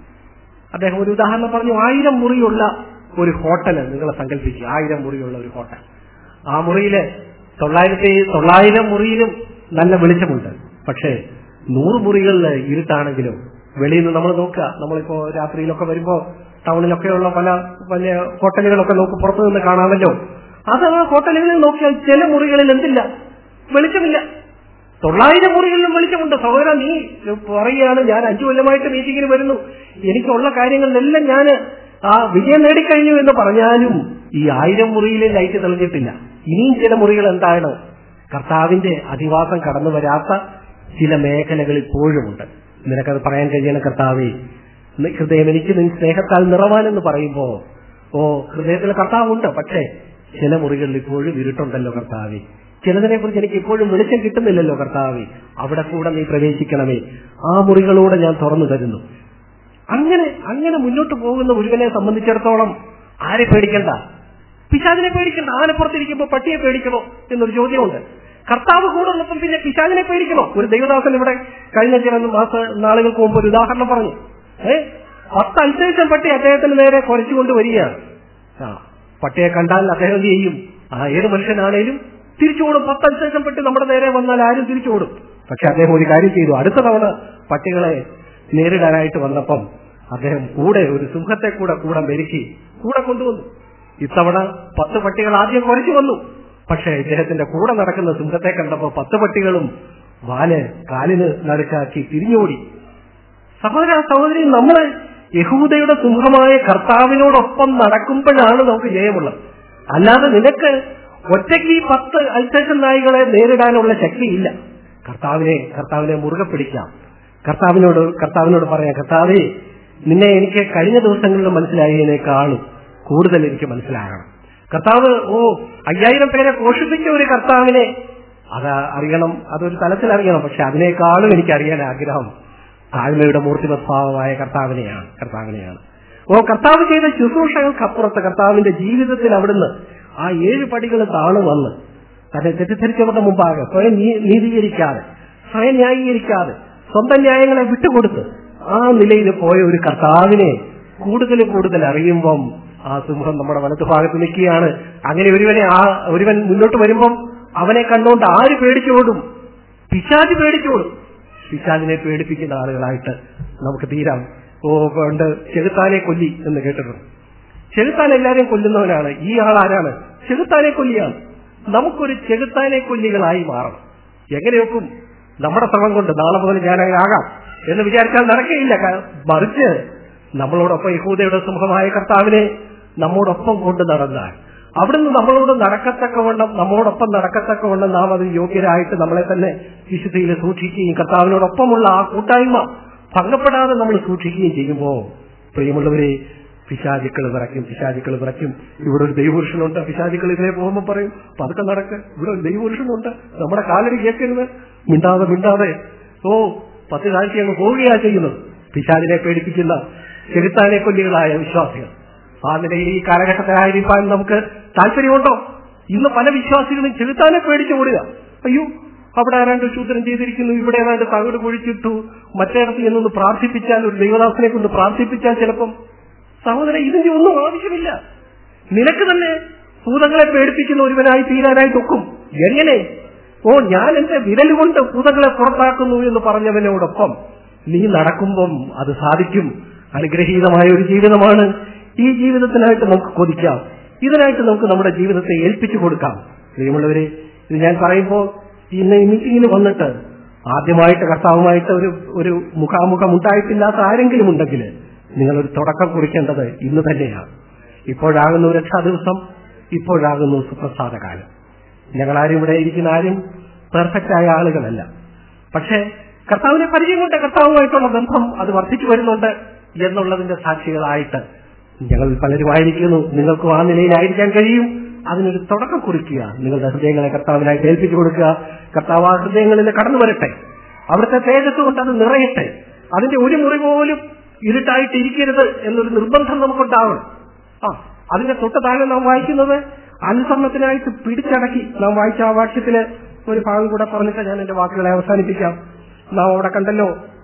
അദ്ദേഹം ഒരു ഉദാഹരണം പറഞ്ഞു ആയിരം മുറിയുള്ള ഒരു ഹോട്ടല് നിങ്ങൾ സങ്കല്പിക്കുക ആയിരം മുറിയുള്ള ഒരു ഹോട്ടൽ ആ മുറിയില് തൊള്ളായിരത്തി തൊള്ളായിരം മുറിയിലും നല്ല വെളിച്ചമുണ്ട് പക്ഷേ നൂറ് മുറികളിൽ ഇരുട്ടാണെങ്കിലും വെളിയിൽ നിന്ന് നമ്മൾ നോക്കുക നമ്മളിപ്പോ രാത്രിയിലൊക്കെ വരുമ്പോ ടൗണിലൊക്കെയുള്ള പല വലിയ ഹോട്ടലുകളൊക്കെ നോക്ക് പുറത്തു നിന്ന് കാണാമല്ലോ അത് ആ ഹോട്ടലുകളിൽ നോക്കിയാൽ ചില മുറികളിൽ എന്തില്ല വെളിച്ചമില്ല തൊള്ളായിരം മുറികളിലും വെളിച്ചമുണ്ട് സഹോദര നീ പറയുകയാണ് ഞാൻ അഞ്ചു കൊല്ലമായിട്ട് മീറ്റിങ്ങിന് വരുന്നു എനിക്കുള്ള കാര്യങ്ങളിലെല്ലാം ഞാൻ ആ വിജയം നേടിക്കഴിഞ്ഞു എന്ന് പറഞ്ഞാലും ഈ ആയിരം മുറിയിലെ ലൈറ്റ് തെളിഞ്ഞിട്ടില്ല ഇനിയും ചില മുറികൾ എന്താണ് കർത്താവിന്റെ അധിവാസം കടന്നു വരാത്ത ചില മേഖലകൾ ഇപ്പോഴുമുണ്ട് നിനക്കത് പറയാൻ കഴിയണം കർത്താവേ നി- ഹൃദയം എനിക്ക് നിൻ സ്നേഹത്താൽ നിറവാനെന്ന് പറയുമ്പോ ഓ ഹൃദയത്തിൽ കർത്താവുണ്ട് പക്ഷേ ചില മുറികളിൽ ഇപ്പോഴും ഇരുട്ടുണ്ടല്ലോ കർത്താവേ ചിലതിനെ കുറിച്ച് എനിക്ക് ഇപ്പോഴും വെളിച്ചം കിട്ടുന്നില്ലല്ലോ കർത്താവേ അവിടെ കൂടെ നീ പ്രവേശിക്കണമേ ആ മുറികളൂടെ ഞാൻ തുറന്നു തരുന്നു അങ്ങനെ അങ്ങനെ മുന്നോട്ട് പോകുന്ന ഒരുവനെ സംബന്ധിച്ചിടത്തോളം ആരെ പേടിക്കണ്ട പിശാചിനെ പേടിക്കണ്ട ആനപ്പുറത്തിരിക്കുമ്പോ പട്ടിയെ പേടിക്കണോ എന്നൊരു ചോദ്യമുണ്ട് കർത്താവ് കൂടെ ഉള്ളപ്പം പിന്നെ പിശാചിനെ പേടിക്കണോ ഒരു ദൈവദാസൻ ഇവിടെ കഴിഞ്ഞ ചില മാസ നാളുകൾക്ക് മുമ്പ് ഒരു ഉദാഹരണം പറഞ്ഞു ഏ പത്ത് അൽസേഷൻ പട്ടി അദ്ദേഹത്തിന് നേരെ കുറച്ചുകൊണ്ട് വരികയാണ് ആ പട്ടിയെ കണ്ടാൽ അദ്ദേഹം എന്ത് ചെയ്യും ആ ഏത് മനുഷ്യനാണേലും തിരിച്ചോടും പത്ത് അൽസേഷൻ പട്ടി നമ്മുടെ നേരെ വന്നാൽ ആരും തിരിച്ചോടും പക്ഷെ അദ്ദേഹം ഒരു കാര്യം ചെയ്തു അടുത്ത തവണ പട്ടികളെ നേരിടാനായിട്ട് വന്നപ്പം അദ്ദേഹം കൂടെ ഒരു സിംഹത്തെ കൂടെ കൂടെ മെരുക്കി കൂടെ കൊണ്ടുവന്നു ഇത്തവണ പത്ത് പട്ടികൾ ആദ്യം കുറച്ചു വന്നു പക്ഷെ ഇദ്ദേഹത്തിന്റെ കൂടെ നടക്കുന്ന സിംഹത്തെ കണ്ടപ്പോ പത്ത് പട്ടികളും വാല് കാലിന് നടുക്കാക്കി തിരിഞ്ഞോടി സഹോദര സഹോദരി നമ്മള് യഹൂദയുടെ സിംഹമായ കർത്താവിനോടൊപ്പം നടക്കുമ്പോഴാണ് നമുക്ക് ജയമുള്ളത് അല്ലാതെ നിനക്ക് ഒറ്റയ്ക്ക് ഈ പത്ത് അൽസേഷൻ നായികളെ നേരിടാനുള്ള ശക്തിയില്ല കർത്താവിനെ കർത്താവിനെ മുറുകെ പിടിക്കാം കർത്താവിനോട് കർത്താവിനോട് പറയാം കർത്താവേ നിന്നെ എനിക്ക് കഴിഞ്ഞ ദിവസങ്ങളിൽ മനസ്സിലായതിനേക്കാളും കൂടുതൽ എനിക്ക് മനസ്സിലാകണം കർത്താവ് ഓ അയ്യായിരം പേരെ പോഷിപ്പിച്ച ഒരു കർത്താവിനെ അത് അറിയണം അതൊരു തലത്തിൽ അറിയണം പക്ഷെ അതിനേക്കാളും എനിക്ക് അറിയാൻ ആഗ്രഹം താഴ്മയുടെ മൂർത്തിമത്ഭാവമായ കർത്താവിനെയാണ് കർത്താവിനെയാണ് ഓ കർത്താവ് ചെയ്ത ശുശ്രൂഷകൾക്കപ്പുറത്ത് കർത്താവിന്റെ ജീവിതത്തിൽ അവിടുന്ന് ആ ഏഴ് പടികൾ താണു വന്ന് തന്നെ തെറ്റിദ്ധരിച്ചവരുടെ മുമ്പാകെ സ്വയം നീ- നീതീകരിക്കാതെ സ്വയം ന്യായീകരിക്കാതെ സ്വന്തം ന്യായങ്ങളെ വിട്ടുകൊടുത്ത് ആ നിലയിൽ പോയ ഒരു കർത്താവിനെ കൂടുതൽ കൂടുതൽ അറിയുമ്പം ആ സിംഹം നമ്മുടെ വലത്തുഭാഗത്ത് നിൽക്കുകയാണ് അങ്ങനെ ഒരുവനെ ആ ഒരുവൻ മുന്നോട്ട് വരുമ്പം അവനെ കണ്ടുകൊണ്ട് ആര് പേടിച്ചോടും പിശാജ് പേടിച്ചോടും പിശാജിനെ പേടിപ്പിക്കുന്ന ആളുകളായിട്ട് നമുക്ക് തീരാം ഓ പണ്ട് ചെകുത്താനെ കൊല്ലി എന്ന് കേട്ടിട്ടുണ്ട് ചെകുത്താൻ എല്ലാരെയും കൊല്ലുന്നവനാണ് ഈ ആൾ ആരാണ് ചെകുത്താനെ കൊല്ലിയാണ് നമുക്കൊരു ചെകുത്താനെ കൊല്ലികളായി മാറണം എങ്ങനെയൊക്കും നമ്മുടെ ശ്രമം കൊണ്ട് നാളെ മുതൽ ഞാനായി ആകാം എന്ന് വിചാരിച്ചാൽ നടക്കുകയില്ല ക- മറിച്ച് നമ്മളോടൊപ്പം യഹൂദയുടെ സിംഹമായ കർത്താവിനെ നമ്മോടൊപ്പം കൊണ്ട് നടന്നാൽ അവിടുന്ന് നമ്മളോട് നടക്കത്തക്കവണ്ണം നമ്മോടൊപ്പം നടക്കത്തക്കവണ്ണം നാം അത് യോഗ്യരായിട്ട് നമ്മളെ തന്നെ വിശുദ്ധിയിൽ സൂക്ഷിക്കുകയും കർത്താവിനോടൊപ്പമുള്ള ആ കൂട്ടായ്മ ഭംഗപ്പെടാതെ നമ്മൾ സൂക്ഷിക്കുകയും ചെയ്യുമ്പോൾ പ്രിയമുള്ളവരെ പിശാചുക്കൾ വിറയ്ക്കും പിശാചുക്കൾ വിറയ്ക്കും ഇവിടെ ഒരു ദൈവപുരുഷനുണ്ട് പിശാചുക്കൾ ഇതിനെ പോകുമ്പോൾ പറയും പതുക്കെ നടക്ക് ഇവിടെ ഒരു ദൈവപുരുഷനുണ്ട് നമ്മുടെ കാലടി കേൾക്കരുത് മിണ്ടാതെ മിണ്ടാതെ ഓ പത്ത് കാഴ്ച അങ്ങ് പോവുകയാ ചെയ്യുന്നത് പിശാചിനെ പേടിപ്പിക്കുന്ന ചെറുത്താനെ കൊല്ലികളായ വിശ്വാസികൾ ആ നിലയിൽ ഈ കാലഘട്ടത്തിലായിരിക്കാൻ നമുക്ക് താല്പര്യമുണ്ടോ ഇന്ന് പല വിശ്വാസികളും ചെറുത്താനെ പേടിച്ചു ഓടുക അയ്യോ അവിടെ ആരാണ്ട് ശൂദ്രം ചെയ്തിരിക്കുന്നു ഇവിടെ ഏതാണ്ട് തകട് കുഴിച്ചിട്ടു മറ്റേടത്ത് എന്നൊന്ന് പ്രാർത്ഥിപ്പിച്ചാൽ ഒരു ദൈവദാസനെ കൊണ്ട് പ്രാർത്ഥിപ്പിച്ചാൽ ചിലപ്പം സഹോദരൻ ഇതിന്റെ ഒന്നും ആവശ്യമില്ല നിനക്ക് തന്നെ ഭൂതങ്ങളെ പേടിപ്പിക്കുന്ന ഒരുവനായി തീരാനായി തൊക്കും എങ്ങനെ ഓ ഞാൻ എന്റെ വിരൽ കൊണ്ട് ഭൂതങ്ങളെ പുറത്താക്കുന്നു എന്ന് പറഞ്ഞവനോടൊപ്പം നീ നടക്കുമ്പം അത് സാധിക്കും അനുഗ്രഹീതമായ ഒരു ജീവിതമാണ് ഈ ജീവിതത്തിനായിട്ട് നമുക്ക് കൊതിക്കാം ഇതിനായിട്ട് നമുക്ക് നമ്മുടെ ജീവിതത്തെ ഏൽപ്പിച്ചു കൊടുക്കാം പ്രിയമുള്ളവരെ ഇത് ഞാൻ പറയുമ്പോൾ ഇന്ന് ഈ മീറ്റിങ്ങിന് വന്നിട്ട് ആദ്യമായിട്ട് കർത്താവുമായിട്ട് ഒരു ഒരു മുഖാമുഖം ഉണ്ടായിട്ടില്ലാത്ത ആരെങ്കിലും ഉണ്ടെങ്കിൽ നിങ്ങൾ ഒരു തുടക്കം കുറിക്കേണ്ടത് ഇന്ന് തന്നെയാണ് ഇപ്പോഴാകുന്നു രക്ഷാ ദിവസം ഇപ്പോഴാകുന്നു സുപ്രസാദ കാലം ഞങ്ങളാരും ഇവിടെ ഇരിക്കുന്ന ആരും പെർഫെക്റ്റ് ആയ ആളുകളല്ല പക്ഷേ കർത്താവിനെ പരിചയം കൊണ്ട് കർത്താവുമായിട്ടുള്ള ബന്ധം അത് വർദ്ധിച്ചു വരുന്നുണ്ട് എന്നുള്ളതിന്റെ സാക്ഷികളായിട്ട് ഞങ്ങൾ പലരുമായിരിക്കുന്നു നിങ്ങൾക്കും ആ നിലയിലായിരിക്കാൻ കഴിയും അതിനൊരു തുടക്കം കുറിക്കുക നിങ്ങളുടെ ഹൃദയങ്ങളെ കർത്താവിനായിട്ട് ഏൽപ്പിച്ചു കൊടുക്കുക കർത്താവ് ആ ഹൃദയങ്ങളിൽ കടന്നു വരട്ടെ അവിടുത്തെ തേജസ് കൊണ്ട് അത് നിറയട്ടെ അതിന്റെ ഒരു മുറി പോലും ഇരുട്ടായിട്ട് ഇരിക്കരുത് എന്നൊരു നിർബന്ധം നമുക്കുണ്ടാവണം ആ അതിന്റെ തൊട്ട് താഴെ നാം വായിക്കുന്നത് അനുസരണത്തിനായിട്ട് പിടിച്ചടക്കി നാം വായിച്ച ആ വാക്യത്തില് ഒരു ഭാഗം കൂടെ പറഞ്ഞിട്ട് ഞാൻ എന്റെ വാക്കുകളെ അവസാനിപ്പിക്കാം നാം അവിടെ കണ്ടല്ലോ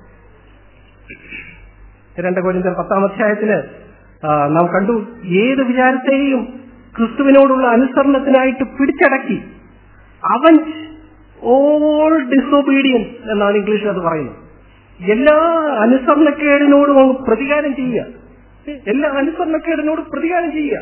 രണ്ട് കോരിന്തർ പത്താം അധ്യായത്തില് ആ, നാം കണ്ടു ഏത് വിചാരത്തെയും ക്രിസ്തുവിനോടുള്ള അനുസരണത്തിനായിട്ട് പിടിച്ചടക്കി അവൻ ഓൾ ഡിസൊബീഡിയൻസ് എന്നാണ് ഇംഗ്ലീഷിൽ അത് പറയുന്നത് എല്ലാ അനുസരണക്കേടിനോടും അങ്ങ് പ്രതികാരം ചെയ്യുക എല്ലാ അനുസരണക്കേടിനോടും പ്രതികാരം ചെയ്യുക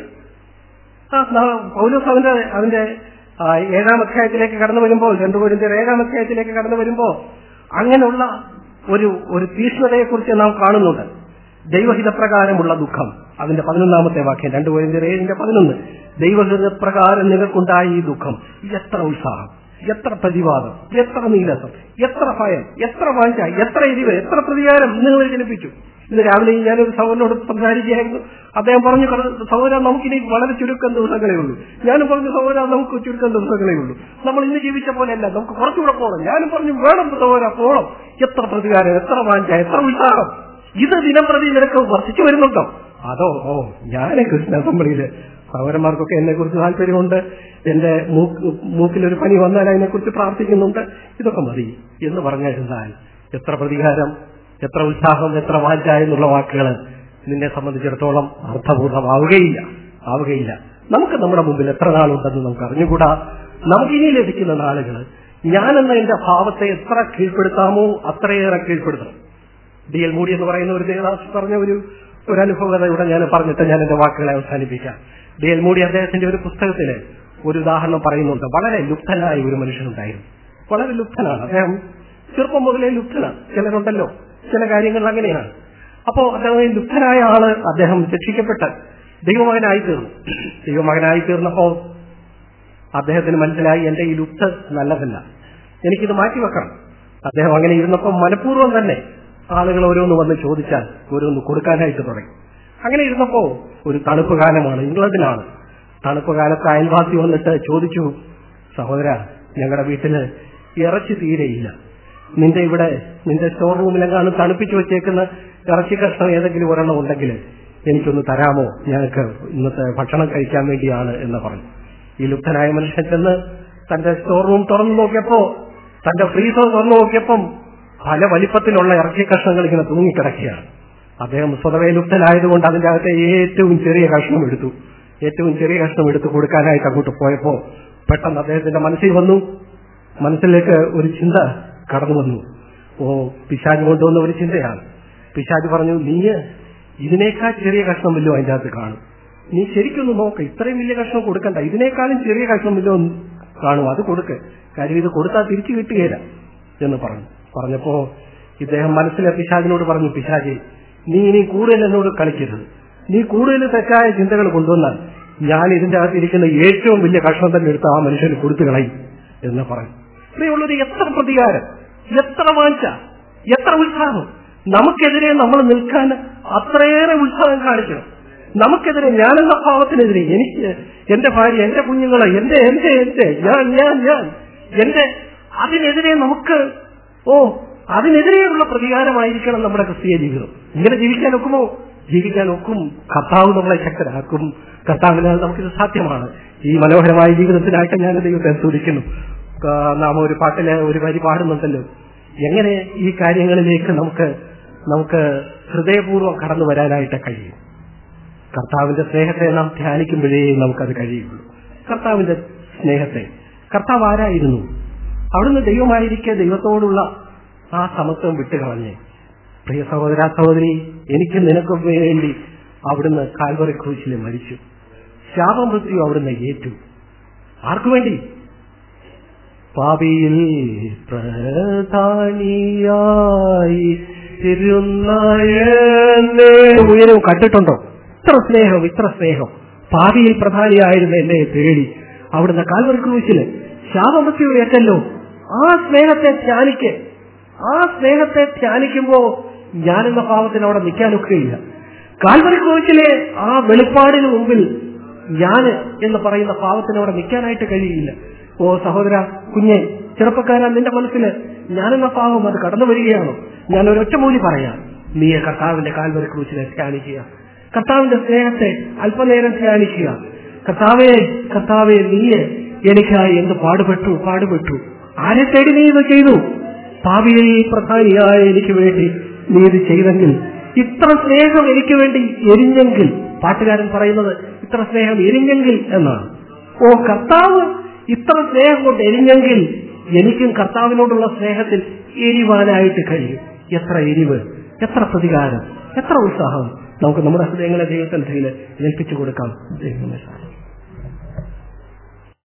ആ, ന- പൗലോസ് അവന്റെ അവന്റെ ആ, ഏഴാം അധ്യായത്തിലേക്ക് കടന്നു വരുമ്പോൾ രണ്ടു കോരിന്തർ ഏഴാം അധ്യായത്തിലേക്ക് കടന്നു വരുമ്പോൾ അങ്ങനെയുള്ള ഒരു ഒരു തീഷ്ണതയെക്കുറിച്ച് നാം കാണുന്നുണ്ട് ദൈവഹിതപ്രകാരമുള്ള ദുഃഖം അതിന്റെ പതിനൊന്നാമത്തെ വാക്യം രണ്ടു കോരിന്തർ ഏഴിന്റെ പതിനൊന്ന് ദൈവഹിതപ്രകാരം നിങ്ങൾക്കുണ്ടായ ഈ ദുഃഖം എത്ര ഉത്സാഹം എത്ര പ്രതിവാദം എത്ര നീലസം എത്ര ഭയം എത്ര വാഞ്ച എത്ര എരിവ് എത്ര പ്രതികാരം നിങ്ങൾ ജനിപ്പിച്ചു ഇന്ന് രാവിലെ ഞാനൊരു സഹോദരനോട് സംസാരിക്കുകയായിരുന്നു അദ്ദേഹം പറഞ്ഞു "കട- സഹോദര നമുക്കിനി വളരെ ചുരുക്കം ദിവസങ്ങളേ ഉള്ളൂ ഞാനും പറഞ്ഞു സഹോദര നമുക്ക് ചുരുക്കം ദിവസങ്ങളേ ഉള്ളൂ നമ്മൾ ഇന്ന് ജീവിച്ച പോലെയല്ല നമുക്ക് കുറച്ചുകൂടെ പോകണം ഞാനും പറഞ്ഞു വേണം സഹോദര പോകണം എത്ര പ്രതികാരം എത്ര വാഞ്ച എത്ര ഉത്സാഹം ഇത് ദിനം പ്രതി നിനക്ക് വർദ്ധിച്ചു വരുന്നുണ്ടോ അതോ ഓ ഞാൻ കൃഷ്ണ അസംബ്ലിയില് സഹോദരന്മാർക്കൊക്കെ എന്നെ കുറിച്ച് താല്പര്യമുണ്ട് എന്റെ മൂക്ക് മൂക്കിലൊരു പനി വന്നാൽ അതിനെക്കുറിച്ച് പ്രാർത്ഥിക്കുന്നുണ്ട് ഇതൊക്കെ മതി എന്ന് പറഞ്ഞിരുന്നാൽ എത്ര പ്രതികാരം എത്ര ഉത്സാഹം എത്ര വാഞ്ച എന്നുള്ള വാക്കുകൾ നിന്നെ സംബന്ധിച്ചിടത്തോളം അർത്ഥപൂർണമാവുകയില്ല ആവുകയില്ല നമുക്ക് നമ്മുടെ മുമ്പിൽ എത്ര നാളുണ്ടെന്ന് നമുക്ക് അറിഞ്ഞുകൂടാ നമുക്കിനി ലഭിക്കുന്ന നാളുകൾ ഞാനെന്ന എന്റെ ഭാവത്തെ എത്ര കീഴ്പ്പെടുത്താമോ അത്രയേറെ കീഴ്പ്പെടുത്തണം ഡി എൽ മൂടി എന്ന് പറയുന്ന ഒരു ദേവദാസ് പറഞ്ഞ ഒരു ഒരു അനുഭവകഥ ഇവിടെ ഞാൻ പറഞ്ഞിട്ട് ഞാൻ എന്റെ വാക്കുകളെ അവസാനിപ്പിക്കാം ഡി എൽ മൂടി അദ്ദേഹത്തിന്റെ ഒരു പുസ്തകത്തില് ഒരു ഉദാഹരണം പറയുന്നുണ്ട് വളരെ ലുപ്തനായ ഒരു മനുഷ്യനുണ്ടായിരുന്നു വളരെ ലുപ്തനാണ് അദ്ദേഹം ചെറുപ്പം മുതലേ ലുപ്തനാണ് ചിലരുണ്ടല്ലോ ചില കാര്യങ്ങൾ അങ്ങനെയാണ് അപ്പോ അദ്ദേഹം ഈ ലുപ്തനായ ആള് അദ്ദേഹം രക്ഷിക്കപ്പെട്ട് ദൈവമകനായി തീർന്നു ദൈവമകനായി തീർന്നപ്പോ അദ്ദേഹത്തിന് മനസ്സിലായി എന്റെ ഈ ലുപ്ത് നല്ലതല്ല എനിക്കിത് മാറ്റിവെക്കണം അദ്ദേഹം അങ്ങനെ ഇരുന്നപ്പോൾ മനഃപൂർവ്വം തന്നെ ആളുകൾ ഓരോന്ന് വന്ന് ചോദിച്ചാൽ ഓരോന്ന് കൊടുക്കാനായിട്ട് തുടങ്ങി അങ്ങനെ ഇരുന്നപ്പോ ഒരു തണുപ്പ് കാലമാണ് ഇംഗ്ലണ്ടിലാണ് തണുപ്പ് കാലത്ത് അയൽവാസി വന്നിട്ട് ചോദിച്ചു സഹോദര ഞങ്ങളുടെ വീട്ടില് ഇറച്ചി തീരെയില്ല നിന്റെ ഇവിടെ നിന്റെ സ്റ്റോർ റൂമിലെങ്ങാണ് തണുപ്പിച്ചു വെച്ചേക്കുന്ന ഇറച്ചി കഷ്ണം ഏതെങ്കിലും ഒരെണ്ണം ഉണ്ടെങ്കിൽ എനിക്കൊന്ന് തരാമോ ഞങ്ങൾക്ക് ഇന്നത്തെ ഭക്ഷണം കഴിക്കാൻ വേണ്ടിയാണ് എന്ന് പറഞ്ഞു ഈ ലുപ്തനായ മനുഷ്യൻ ചെന്ന് തന്റെ സ്റ്റോർ റൂം തുറന്നു നോക്കിയപ്പോ തന്റെ ഫ്രീസർ തുറന്നു നോക്കിയപ്പം പല വലിപ്പത്തിലുള്ള ഇറച്ചി കഷ്ണങ്ങൾ ഇങ്ങനെ തൂങ്ങിക്കിടക്കുകയാണ് അദ്ദേഹം സ്വതവേ ലുപ്തനായതുകൊണ്ട് അതിന്റെ അകത്തെ ഏറ്റവും ചെറിയ കഷ്ണം എടുത്തു ഏറ്റവും ചെറിയ കഷ്ണം എടുത്ത് കൊടുക്കാനായിട്ട് അങ്ങോട്ട് പോയപ്പോ പെട്ടെന്ന് അദ്ദേഹത്തിന്റെ മനസ്സിൽ വന്നു മനസ്സിലേക്ക് ഒരു ചിന്ത കടന്നു വന്നു ഓ പിശാജ് കൊണ്ടുവന്ന ഒരു ചിന്തയാണ് പിശാജ് പറഞ്ഞു നീ ഇതിനേക്കാൾ ചെറിയ കഷ്ണം വല്ലോ അതിന്റെ അകത്ത് കാണും നീ ശരിക്കൊന്ന് നോക്ക് ഇത്രയും വലിയ കഷ്ണം കൊടുക്കണ്ട ഇതിനേക്കാളും ചെറിയ കഷ്ണം വല്ലോ കാണും അത് കൊടുക്ക് കാര്യം ഇത് കൊടുത്താൽ തിരിച്ചു കിട്ടുകയില്ല എന്ന് പറഞ്ഞു പറഞ്ഞപ്പോ ഇദ്ദേഹം മനസ്സിലെ പിശാജിനോട് പറഞ്ഞു പിശാജി നീ ഇനി കൂടുതൽ എന്നോട് കളിക്കരുത് നീ കൂടുതൽ തെറ്റായ ചിന്തകൾ കൊണ്ടുവന്നാൽ ഞാൻ ഇതിന്റെ അകത്തിരിക്കുന്ന ഏറ്റവും വലിയ കഷ്ണം തന്നെ എടുത്ത് ആ മനുഷ്യന് കൊടുത്തു കളയും എന്ന് പറഞ്ഞു ഇവിടെയുള്ളത് എത്ര പ്രതികാരം എത്ര വാഞ്ച എത്ര ഉത്സാഹം നമുക്കെതിരെ നമ്മൾ നിൽക്കാൻ അത്രയേറെ ഉത്സാഹം കാണിക്കണം നമുക്കെതിരെ ഞാനെന്ന ഭാവത്തിനെതിരെ എനിക്ക് എന്റെ ഭാര്യ എന്റെ കുഞ്ഞുങ്ങളെ എന്റെ എന്റെ എന്റെ ഞാൻ ഞാൻ ഞാൻ എന്റെ അതിനെതിരെ നമുക്ക് ഓ അതിനെതിരെയുള്ള പ്രതികാരമായിരിക്കണം നമ്മുടെ ക്രിസ്തീയ ജീവിതം ഇങ്ങനെ ജീവിക്കാൻ ഒക്കുമോ ജീവിക്കാൻ ഒക്കും കർത്താവ് നമ്മളെ ശക്തരാക്കും കർത്താവിനാൽ നമുക്കിത് സാധ്യമാണ് ഈ മനോഹരമായ ജീവിതത്തിനായിട്ട് ഞാൻ ദൈവത്തെ സ്തുതിക്കുന്നു ആ, നാം ഒരു പാട്ടില് ഒരു വരി പാടുന്നുണ്ടല്ലോ എങ്ങനെ ഈ കാര്യങ്ങളിലേക്ക് നമുക്ക് നമുക്ക് ഹൃദയപൂർവ്വം കടന്നു വരാനായിട്ട് കഴിയും കർത്താവിന്റെ സ്നേഹത്തെ നാം ധ്യാനിക്കുമ്പോഴേ നമുക്കത് കഴിയുള്ളൂ കർത്താവിന്റെ സ്നേഹത്തെ കർത്താവ് ആരായിരുന്നു അവിടുന്ന് ദൈവമായിരിക്കെ ദൈവത്തോടുള്ള ആ സമത്വം വിട്ടുകളഞ്ഞ് പ്രിയ സഹോദര സഹോദരി എനിക്ക് നിനക്കും വേണ്ടി അവിടുന്ന് കാൽവറി ക്രൂശിൽ മരിച്ചു ശാപമൃത്യു അവിടുന്ന് ഏറ്റു ആർക്കു വേണ്ടി പാപിയിൽ പ്രധാനിയായി തിരുനായനെ ഉയരവും കണ്ടിട്ടുണ്ടോ ഇത്ര സ്നേഹം ഇത്ര സ്നേഹം പാപിയിൽ പ്രധാനിയായിരുന്ന എന്നെ തേടി അവിടുന്ന് കാൽവർ ക്രൂശില് ശാപമൃത്യു ഏറ്റല്ലോ ആ സ്നേഹത്തെ ധ്യാനിക്ക് ആ സ്നേഹത്തെ ധ്യാനിക്കുമ്പോ ഞാനെന്ന പാവത്തിന് അവിടെ നിൽക്കാനൊക്കെയില്ല കാൽവറി ക്രൂശിലെ ആ വെളിപ്പാടിന് മുമ്പിൽ ഞാന് എന്ന് പറയുന്ന പാവത്തിന് അവിടെ നിൽക്കാനായിട്ട് കഴിയില്ല ഓ സഹോദര കുഞ്ഞെ ചെറുപ്പക്കാരാ നിന്റെ മനസ്സിൽ ഞാനെന്ന പാവം അത് കടന്നു വരികയാണോ ഞാൻ ഒരു ഒറ്റമൂലി പറയാം നീ കർത്താവിന്റെ കാൽവറി ക്രൂശിനെ ധ്യാനിക്കുക കർത്താവിന്റെ സ്നേഹത്തെ അല്പനേരം ധ്യാനിക്കുക കർത്താവേ കർത്താവേ നീ എനിക്കായി എന്ത് പാടുപെട്ടു പാടുപെട്ടു ആരെ തേടി നീ ഇത് ചെയ്തു പാവിയിൽ പ്രധാനിയായ എനിക്ക് വേണ്ടി നീ ഇത് ചെയ്തെങ്കിൽ ഇത്ര സ്നേഹം എനിക്ക് വേണ്ടി എരിഞ്ഞെങ്കിൽ പാട്ടുകാരൻ പറയുന്നത് ഇത്ര സ്നേഹം എരിഞ്ഞെങ്കിൽ എന്നാണ് ഓ കർത്താവ് ഇത്ര സ്നേഹം കൊണ്ട് എരിഞ്ഞെങ്കിൽ എനിക്കും കർത്താവിനോടുള്ള സ്നേഹത്തിൽ എരിവാനായിട്ട് കഴിയും എത്ര എരിവ് എത്ര പ്രതികാരം എത്ര ഉത്സാഹം നമുക്ക് നമ്മുടെ ഹൃദയങ്ങളെ ദൈവത്തിന്റെ കയ്യിൽ ഏൽപ്പിച്ചു കൊടുക്കാം ദൈവമേ സാധിക്കും